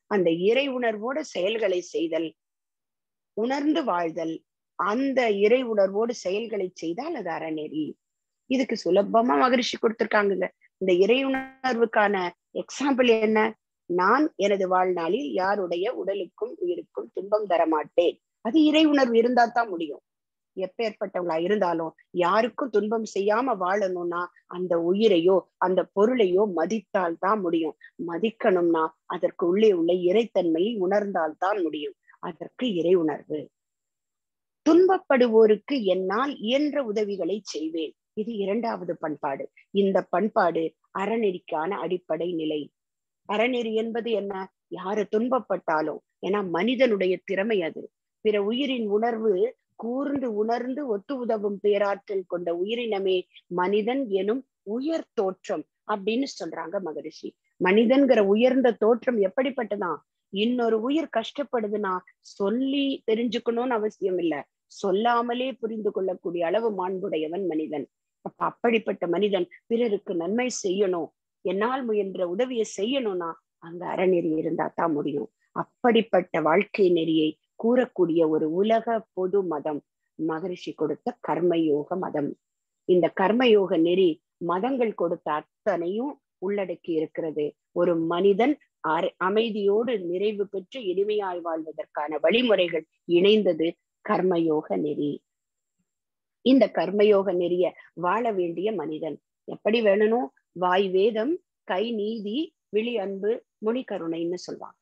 அந்த இறை உணர்வோட செயல்களை செய்தல் உணர்ந்து வாழ்தல் அந்த இறை உணர்வோடு செயல்களை செய்தால் அது அறநெறி இதுக்கு சுலபமா மகரிஷி கொடுத்திருக்காங்க இந்த இறை உணர்வுக்கான எக்ஸாம்பிள் என்ன நான் எனது வாழ்நாளில் யாருடைய உடலுக்கும் உயிருக்கும் துன்பம் தர மாட்டேன் அது இறை உணர்வு இருந்தா தான் முடியும் எப்பேற்பட்டவங்களா இருந்தாலும் யாருக்கும் துன்பம் செய்யாம வாழணும்னா அந்த உயிரையோ அந்த பொருளையோ மதித்தால் தான் முடியும் மதிக்கணும்னா அதற்கு உள்ளே உள்ள இறைத்தன்மையை உணர்ந்தால் தான் முடியும் அதற்கு இறை உணர்வு துன்பப்படுவோருக்கு என்னால் இயன்ற உதவிகளை செய்வேன் இது இரண்டாவது பண்பாடு இந்த பண்பாடு அறநெறிக்கான அடிப்படை நிலை அறநெறி என்பது என்ன யாரு துன்பப்பட்டாலும் ஏன்னா மனிதனுடைய திறமை அது பிற உயிரின் உணர்வு கூர்ந்து உணர்ந்து ஒத்து உதவும் பேராற்றல் கொண்ட உயிரினமே மனிதன் எனும் உயர் தோற்றம் அப்படின்னு சொல்றாங்க மகரிஷி மனிதன்கிற உயர்ந்த தோற்றம் எப்படிப்பட்டதான் இன்னொரு உயிர் கஷ்டப்படுதுன்னா சொல்லி தெரிஞ்சுக்கணும்னு அவசியம் இல்ல சொல்லாமலே புரிந்து கொள்ளக்கூடிய அளவு மாண்புடையவன் மனிதன் அப்ப அப்படிப்பட்ட மனிதன் பிறருக்கு நன்மை செய்யணும் என்னால் முயன்ற உதவியை செய்யணும்னா அங்க அறநெறி இருந்தா தான் முடியும் அப்படிப்பட்ட வாழ்க்கை நெறியை கூறக்கூடிய ஒரு உலக பொது மதம் மகரிஷி கொடுத்த கர்மயோக மதம் இந்த கர்மயோக நெறி மதங்கள் கொடுத்த அத்தனையும் உள்ளடக்கி இருக்கிறது ஒரு மனிதன் அமைதியோடு நிறைவு பெற்று இனிமையாய் வாழ்வதற்கான வழிமுறைகள் இணைந்தது கர்மயோக நெறி இந்த கர்மயோக நெறிய வாழ வேண்டிய மனிதன் எப்படி வேணும் வாய் வேதம் கை நீதி விழி அன்பு மொழி கருணைன்னு சொல்லுவாங்க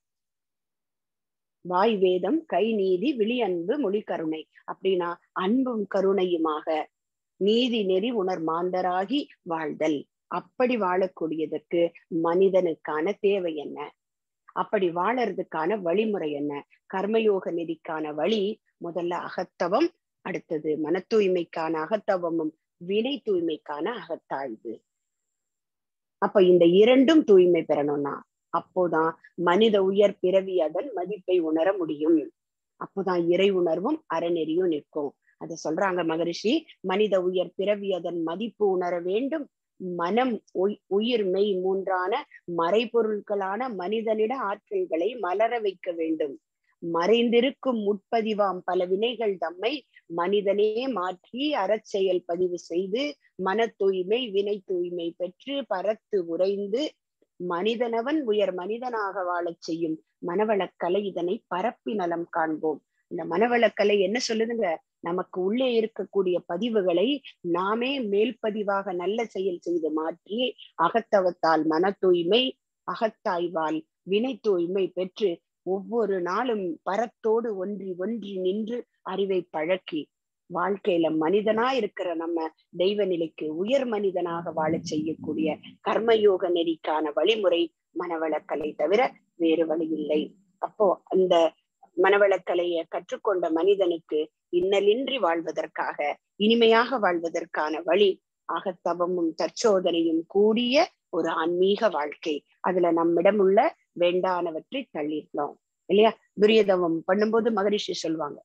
வாய் வேதம் கை நீதி விழி அன்பு மொழி கருணை அப்படின்னா அன்பும் கருணையுமாக நீதி நெறி உணர் மாந்தராகி வாழ்தல் அப்படி வாழக்கூடியதற்கு மனிதனுக்கான தேவை என்ன அப்படி வாழறதுக்கான வழிமுறை என்ன கர்மயோக நெறிக்கான வழி முதல்ல அகத்தவம் அடுத்தது மன தூய்மைக்கான அகத்தவமும் வினை தூய்மைக்கான அகத்தாய்வு அப்ப இந்த இரண்டும் தூய்மை பெறணும்னா அப்போதான் மனித உயர் பிறவி அதன் மதிப்பை உணர முடியும் அப்போதான் இறை உணர்வும் அறநெறியும் நிற்கும் அத சொல்றாங்க மகரிஷி மனித உயர் பிறவி அதன் மதிப்பு உணர வேண்டும் மனம் உயிர் மெய் மூன்றான மறைபொருட்களான மனிதனிட ஆற்றல்களை மலர வைக்க வேண்டும் மறைந்திருக்கும் முற்பதிவாம் பல வினைகள் தம்மை மனிதனே மாற்றி அறச்செயல் பதிவு செய்து மன தூய்மை வினை தூய்மை பெற்று பரத்து உறைந்து மனிதனவன் உயர் மனிதனாக வாழச் செய்யும் மனவளக்கலை இதனை பரப்பி நலம் காண்போம் இந்த மனவளக்கலை என்ன சொல்லுதுங்க நமக்கு உள்ளே இருக்கக்கூடிய பதிவுகளை நாமே மேல் பதிவாக நல்ல செயல் செய்து மாற்றி அகத்தவத்தால் மன தூய்மை அகத்தாய்வால் வினை தூய்மை பெற்று ஒவ்வொரு நாளும் பரத்தோடு ஒன்றி ஒன்றி நின்று அறிவை பழக்கி வாழ்க்கையில மனிதனா இருக்கிற நம்ம தெய்வ நிலைக்கு உயர் மனிதனாக வாழச் செய்யக்கூடிய கர்மயோக நெறிக்கான வழிமுறை மனவளக்கலை தவிர வேறு வழி இல்லை அப்போ அந்த மனவளக்கலையை கற்றுக்கொண்ட மனிதனுக்கு இன்னலின்றி வாழ்வதற்காக இனிமையாக வாழ்வதற்கான வழி அகத்தவமும் தற்சோதனையும் கூடிய ஒரு ஆன்மீக வாழ்க்கை அதுல நம்மிடம் உள்ள வேண்டானவற்றை தள்ளிடலாம் இல்லையா துரியதவம் பண்ணும்போது மகரிஷி சொல்லுவாங்க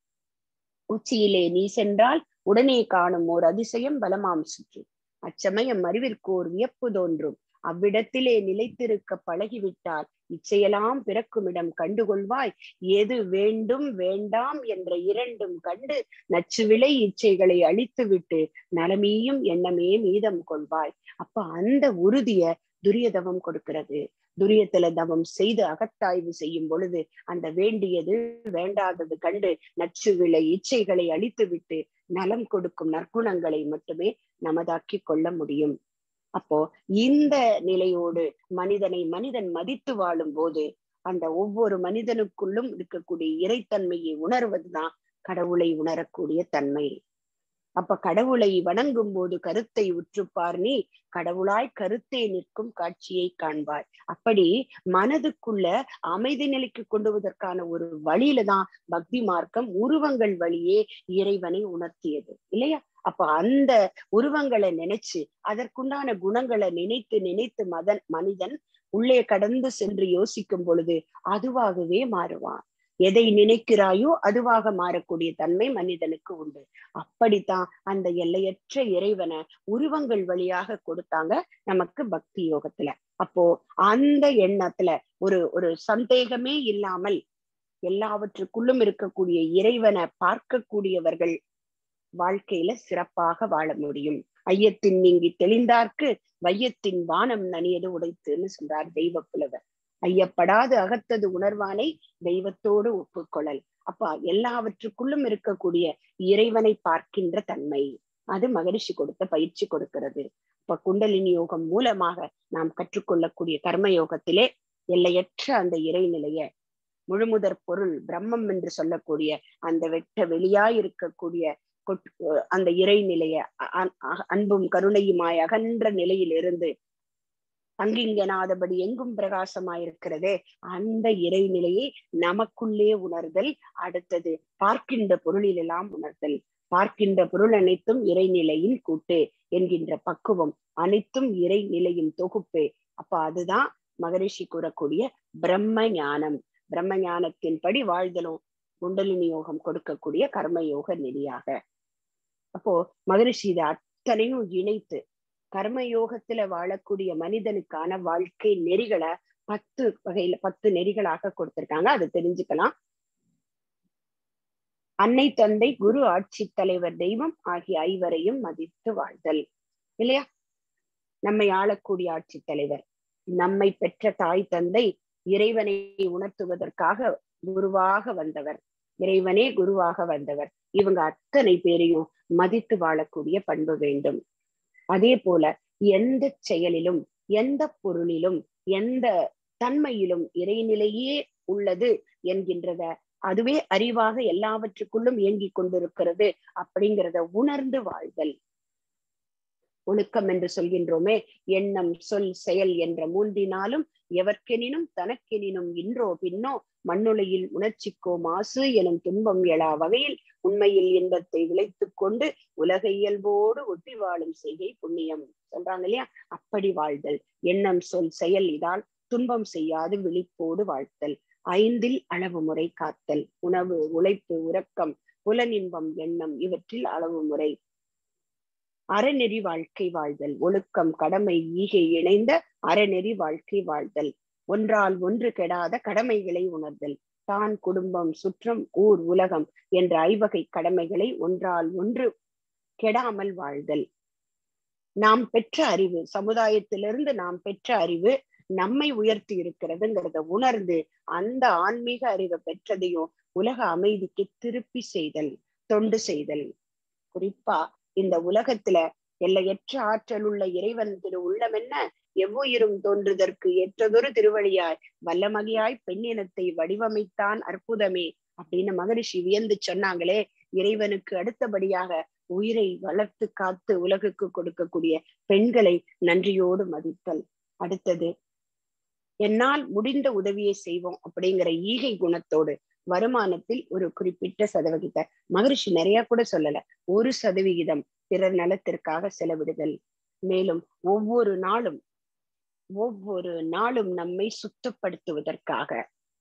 உச்சியிலே நீ சென்றால் உடனே காணும் ஓர் அதிசயம் பலமாம் சுற்று அச்சமயம் அறிவிற்கோர் வியப்பு தோன்றும் அவ்விடத்திலே நிலைத்திருக்க பழகிவிட்டால் இச்சையெல்லாம் பிறக்குமிடம் கண்டுகொள்வாய் எது வேண்டும் வேண்டாம் என்ற இரண்டும் கண்டு நச்சுவிளை இச்சைகளை அழித்துவிட்டு நலமீயும் எண்ணமே மீதம் கொள்வாய் அப்ப அந்த உறுதிய துரியதவம் கொடுக்கிறது துரியத்துல தவம் செய்து அகத்தாய்வு செய்யும் பொழுது அந்த வேண்டியது வேண்டாதது கண்டு நச்சு விளை இச்சைகளை அழித்துவிட்டு நலம் கொடுக்கும் நற்குணங்களை மட்டுமே நமதாக்கி கொள்ள முடியும் அப்போ இந்த நிலையோடு மனிதனை மனிதன் மதித்து வாழும் போது அந்த ஒவ்வொரு மனிதனுக்குள்ளும் இருக்கக்கூடிய இறைத்தன்மையை உணர்வதுதான் கடவுளை உணரக்கூடிய தன்மை அப்ப கடவுளை வணங்கும் போது கருத்தை உற்றுப்பார் நீ கடவுளாய் கருத்தே நிற்கும் காட்சியை காண்பாய் அப்படி மனதுக்குள்ள அமைதி நிலைக்கு கொண்டுவதற்கான ஒரு வழியில தான் பக்தி மார்க்கம் உருவங்கள் வழியே இறைவனை உணர்த்தியது இல்லையா அப்ப அந்த உருவங்களை நினைச்சு அதற்குண்டான குணங்களை நினைத்து நினைத்து மதன் மனிதன் உள்ளே கடந்து சென்று யோசிக்கும் பொழுது அதுவாகவே மாறுவான் எதை நினைக்கிறாயோ அதுவாக மாறக்கூடிய தன்மை மனிதனுக்கு உண்டு அப்படித்தான் அந்த எல்லையற்ற இறைவனை உருவங்கள் வழியாக கொடுத்தாங்க நமக்கு பக்தி யோகத்துல அப்போ அந்த எண்ணத்துல ஒரு ஒரு சந்தேகமே இல்லாமல் எல்லாவற்றுக்குள்ளும் இருக்கக்கூடிய இறைவனை பார்க்கக்கூடியவர்கள் வாழ்க்கையில சிறப்பாக வாழ முடியும் ஐயத்தின் நீங்கி தெளிந்தார்க்கு வையத்தின் வானம் நனியது உடைத்துன்னு சொல்றார் தெய்வ புலவர் ஐயப்படாது அகத்தது உணர்வானை தெய்வத்தோடு ஒப்புக்கொள்ளல் அப்ப எல்லாவற்றுக்குள்ளும் இருக்கக்கூடிய இறைவனை பார்க்கின்ற தன்மை அது மகரிஷி கொடுத்த பயிற்சி கொடுக்கிறது இப்ப குண்டலினி யோகம் மூலமாக நாம் கற்றுக்கொள்ளக்கூடிய கர்ம யோகத்திலே எல்லையற்ற அந்த இறைநிலைய முழுமுதற் பொருள் பிரம்மம் என்று சொல்லக்கூடிய அந்த வெட்ட வெளியாய் இருக்கக்கூடிய அந்த இறைநிலைய அன்பும் கருணையுமாய் அகன்ற நிலையிலிருந்து அங்கிங்கனாதபடி எங்கும் பிரகாசமாயிருக்கிறதே அந்த இறைநிலையை நமக்குள்ளே உணர்தல் அடுத்தது பார்க்கின்ற பொருளிலெல்லாம் உணர்தல் பார்க்கின்ற பொருள் அனைத்தும் இறைநிலையின் கூட்டு என்கின்ற பக்குவம் அனைத்தும் இறைநிலையின் தொகுப்பு அப்ப அதுதான் மகரிஷி கூறக்கூடிய பிரம்ம ஞானம் பிரம்ம ஞானத்தின்படி வாழ்தலும் குண்டலினி யோகம் கொடுக்கக்கூடிய கர்மயோக நெறியாக அப்போ மகரிஷி இதை அத்தனையும் இணைத்து கர்மயோகத்துல வாழக்கூடிய மனிதனுக்கான வாழ்க்கை நெறிகளை பத்து வகையில பத்து நெறிகளாக கொடுத்திருக்காங்க அதை தெரிஞ்சுக்கலாம் அன்னை தந்தை குரு ஆட்சி தலைவர் தெய்வம் ஆகிய ஐவரையும் மதித்து வாழ்தல் இல்லையா நம்மை ஆளக்கூடிய ஆட்சி தலைவர் நம்மை பெற்ற தாய் தந்தை இறைவனை உணர்த்துவதற்காக குருவாக வந்தவர் இறைவனே குருவாக வந்தவர் இவங்க அத்தனை பேரையும் மதித்து வாழக்கூடிய பண்பு வேண்டும் அதே போல எந்த செயலிலும் எந்த பொருளிலும் எந்த தன்மையிலும் இறைநிலையே உள்ளது என்கின்றத அதுவே அறிவாக எல்லாவற்றுக்குள்ளும் இயங்கிக் கொண்டிருக்கிறது அப்படிங்கிறத உணர்ந்து வாழ்தல் ஒழுக்கம் என்று சொல்கின்றோமே எண்ணம் சொல் செயல் என்ற மூன்றினாலும் எவர்க்கெனினும் தனக்கெனினும் இன்றோ பின்னோ மண்ணுலையில் உணர்ச்சிக்கோ மாசு எனும் துன்பம் எழா வகையில் உண்மையில் இன்பத்தை விளைத்துக் கொண்டு உலக இயல்போடு ஒட்டி வாழும் செய்கை புண்ணியம் சொல்றாங்க இல்லையா அப்படி வாழ்தல் எண்ணம் சொல் செயல் இதால் துன்பம் செய்யாது விழிப்போடு வாழ்த்தல் ஐந்தில் அளவு முறை காத்தல் உணவு உழைப்பு உறக்கம் புலனின்பம் எண்ணம் இவற்றில் அளவு முறை அறநெறி வாழ்க்கை வாழ்தல் ஒழுக்கம் கடமை ஈகை இணைந்த அறநெறி வாழ்க்கை வாழ்தல் ஒன்றால் ஒன்று கெடாத கடமைகளை உணர்தல் தான் குடும்பம் சுற்றம் ஊர் உலகம் என்ற ஐவகை கடமைகளை ஒன்றால் ஒன்று கெடாமல் வாழ்தல் நாம் பெற்ற அறிவு சமுதாயத்திலிருந்து நாம் பெற்ற அறிவு நம்மை உயர்த்தி இருக்கிறதுங்கிறத உணர்ந்து அந்த ஆன்மீக அறிவை பெற்றதையும் உலக அமைதிக்கு திருப்பி செய்தல் தொண்டு செய்தல் குறிப்பா இந்த உலகத்துல எல்லையற்ற ஆற்றல் உள்ள இறைவன் திரு உள்ளம் என்ன எவ்வுயிரும் தோன்றுதற்கு ஏற்றதொரு திருவழியாய் வல்லமகியாய் பெண்ணினத்தை வடிவமைத்தான் அற்புதமே அப்படின்னு மகரிஷி வியந்து சொன்னாங்களே இறைவனுக்கு அடுத்தபடியாக உயிரை வளர்த்து காத்து உலகுக்கு கொடுக்கக்கூடிய பெண்களை நன்றியோடு மதித்தல் அடுத்தது என்னால் முடிந்த உதவியை செய்வோம் அப்படிங்கிற ஈகை குணத்தோடு வருமானத்தில் ஒரு குறிப்பிட்ட சதவிகித மகரிஷி நிறைய கூட சொல்லல ஒரு சதவிகிதம் பிறர் நலத்திற்காக செலவிடுதல் மேலும் ஒவ்வொரு நாளும் ஒவ்வொரு நாளும் நம்மை சுத்தப்படுத்துவதற்காக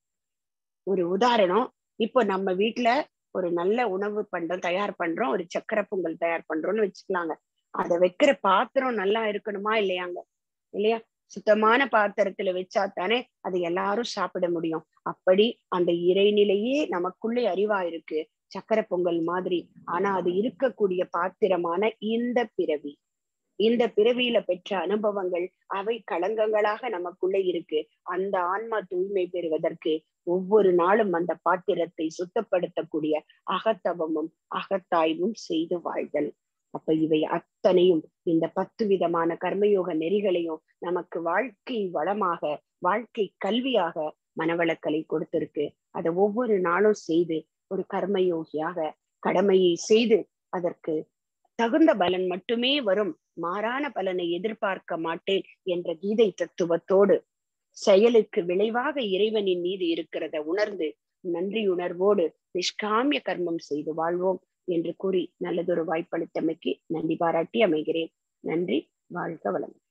ஒரு உதாரணம் இப்போ நம்ம வீட்டுல ஒரு நல்ல உணவு பண்றோம் தயார் பண்றோம் ஒரு சக்கரை பொங்கல் தயார் பண்றோம்னு வச்சுக்கலாங்க அதை வைக்கிற பாத்திரம் நல்லா இருக்கணுமா இல்லையாங்க இல்லையா சுத்தமான பாத்திரத்துல வச்சா தானே அது எல்லாரும் சாப்பிட முடியும் அப்படி அந்த இறைநிலையே நமக்குள்ளே அறிவா இருக்கு சக்கரை பொங்கல் மாதிரி ஆனா அது இருக்கக்கூடிய பாத்திரமான இந்த பிறவி இந்த பிறவியில பெற்ற அனுபவங்கள் அவை களங்கங்களாக நமக்குள்ளே இருக்கு அந்த ஆன்மா தூய்மை பெறுவதற்கு ஒவ்வொரு நாளும் அந்த பாத்திரத்தை சுத்தப்படுத்தக்கூடிய அகத்தவமும் அகத்தாய்வும் செய்து வாழ்தல் அப்ப இவை அத்தனையும் இந்த பத்து விதமான கர்மயோக நெறிகளையும் நமக்கு வாழ்க்கை வளமாக வாழ்க்கை கல்வியாக மனவளக்கலை கொடுத்திருக்கு அதை ஒவ்வொரு நாளும் செய்து ஒரு கர்மயோகியாக கடமையை செய்து அதற்கு தகுந்த பலன் மட்டுமே வரும் மாறான பலனை எதிர்பார்க்க மாட்டேன் என்ற கீதை தத்துவத்தோடு செயலுக்கு விளைவாக இறைவனின் மீது இருக்கிறத உணர்ந்து நன்றியுணர்வோடு நிஷ்காமிய கர்மம் செய்து வாழ்வோம் என்று கூறி நல்லதொரு வாய்ப்பளித்தமைக்கு நன்றி பாராட்டி அமைகிறேன் நன்றி வாழ்க வளம்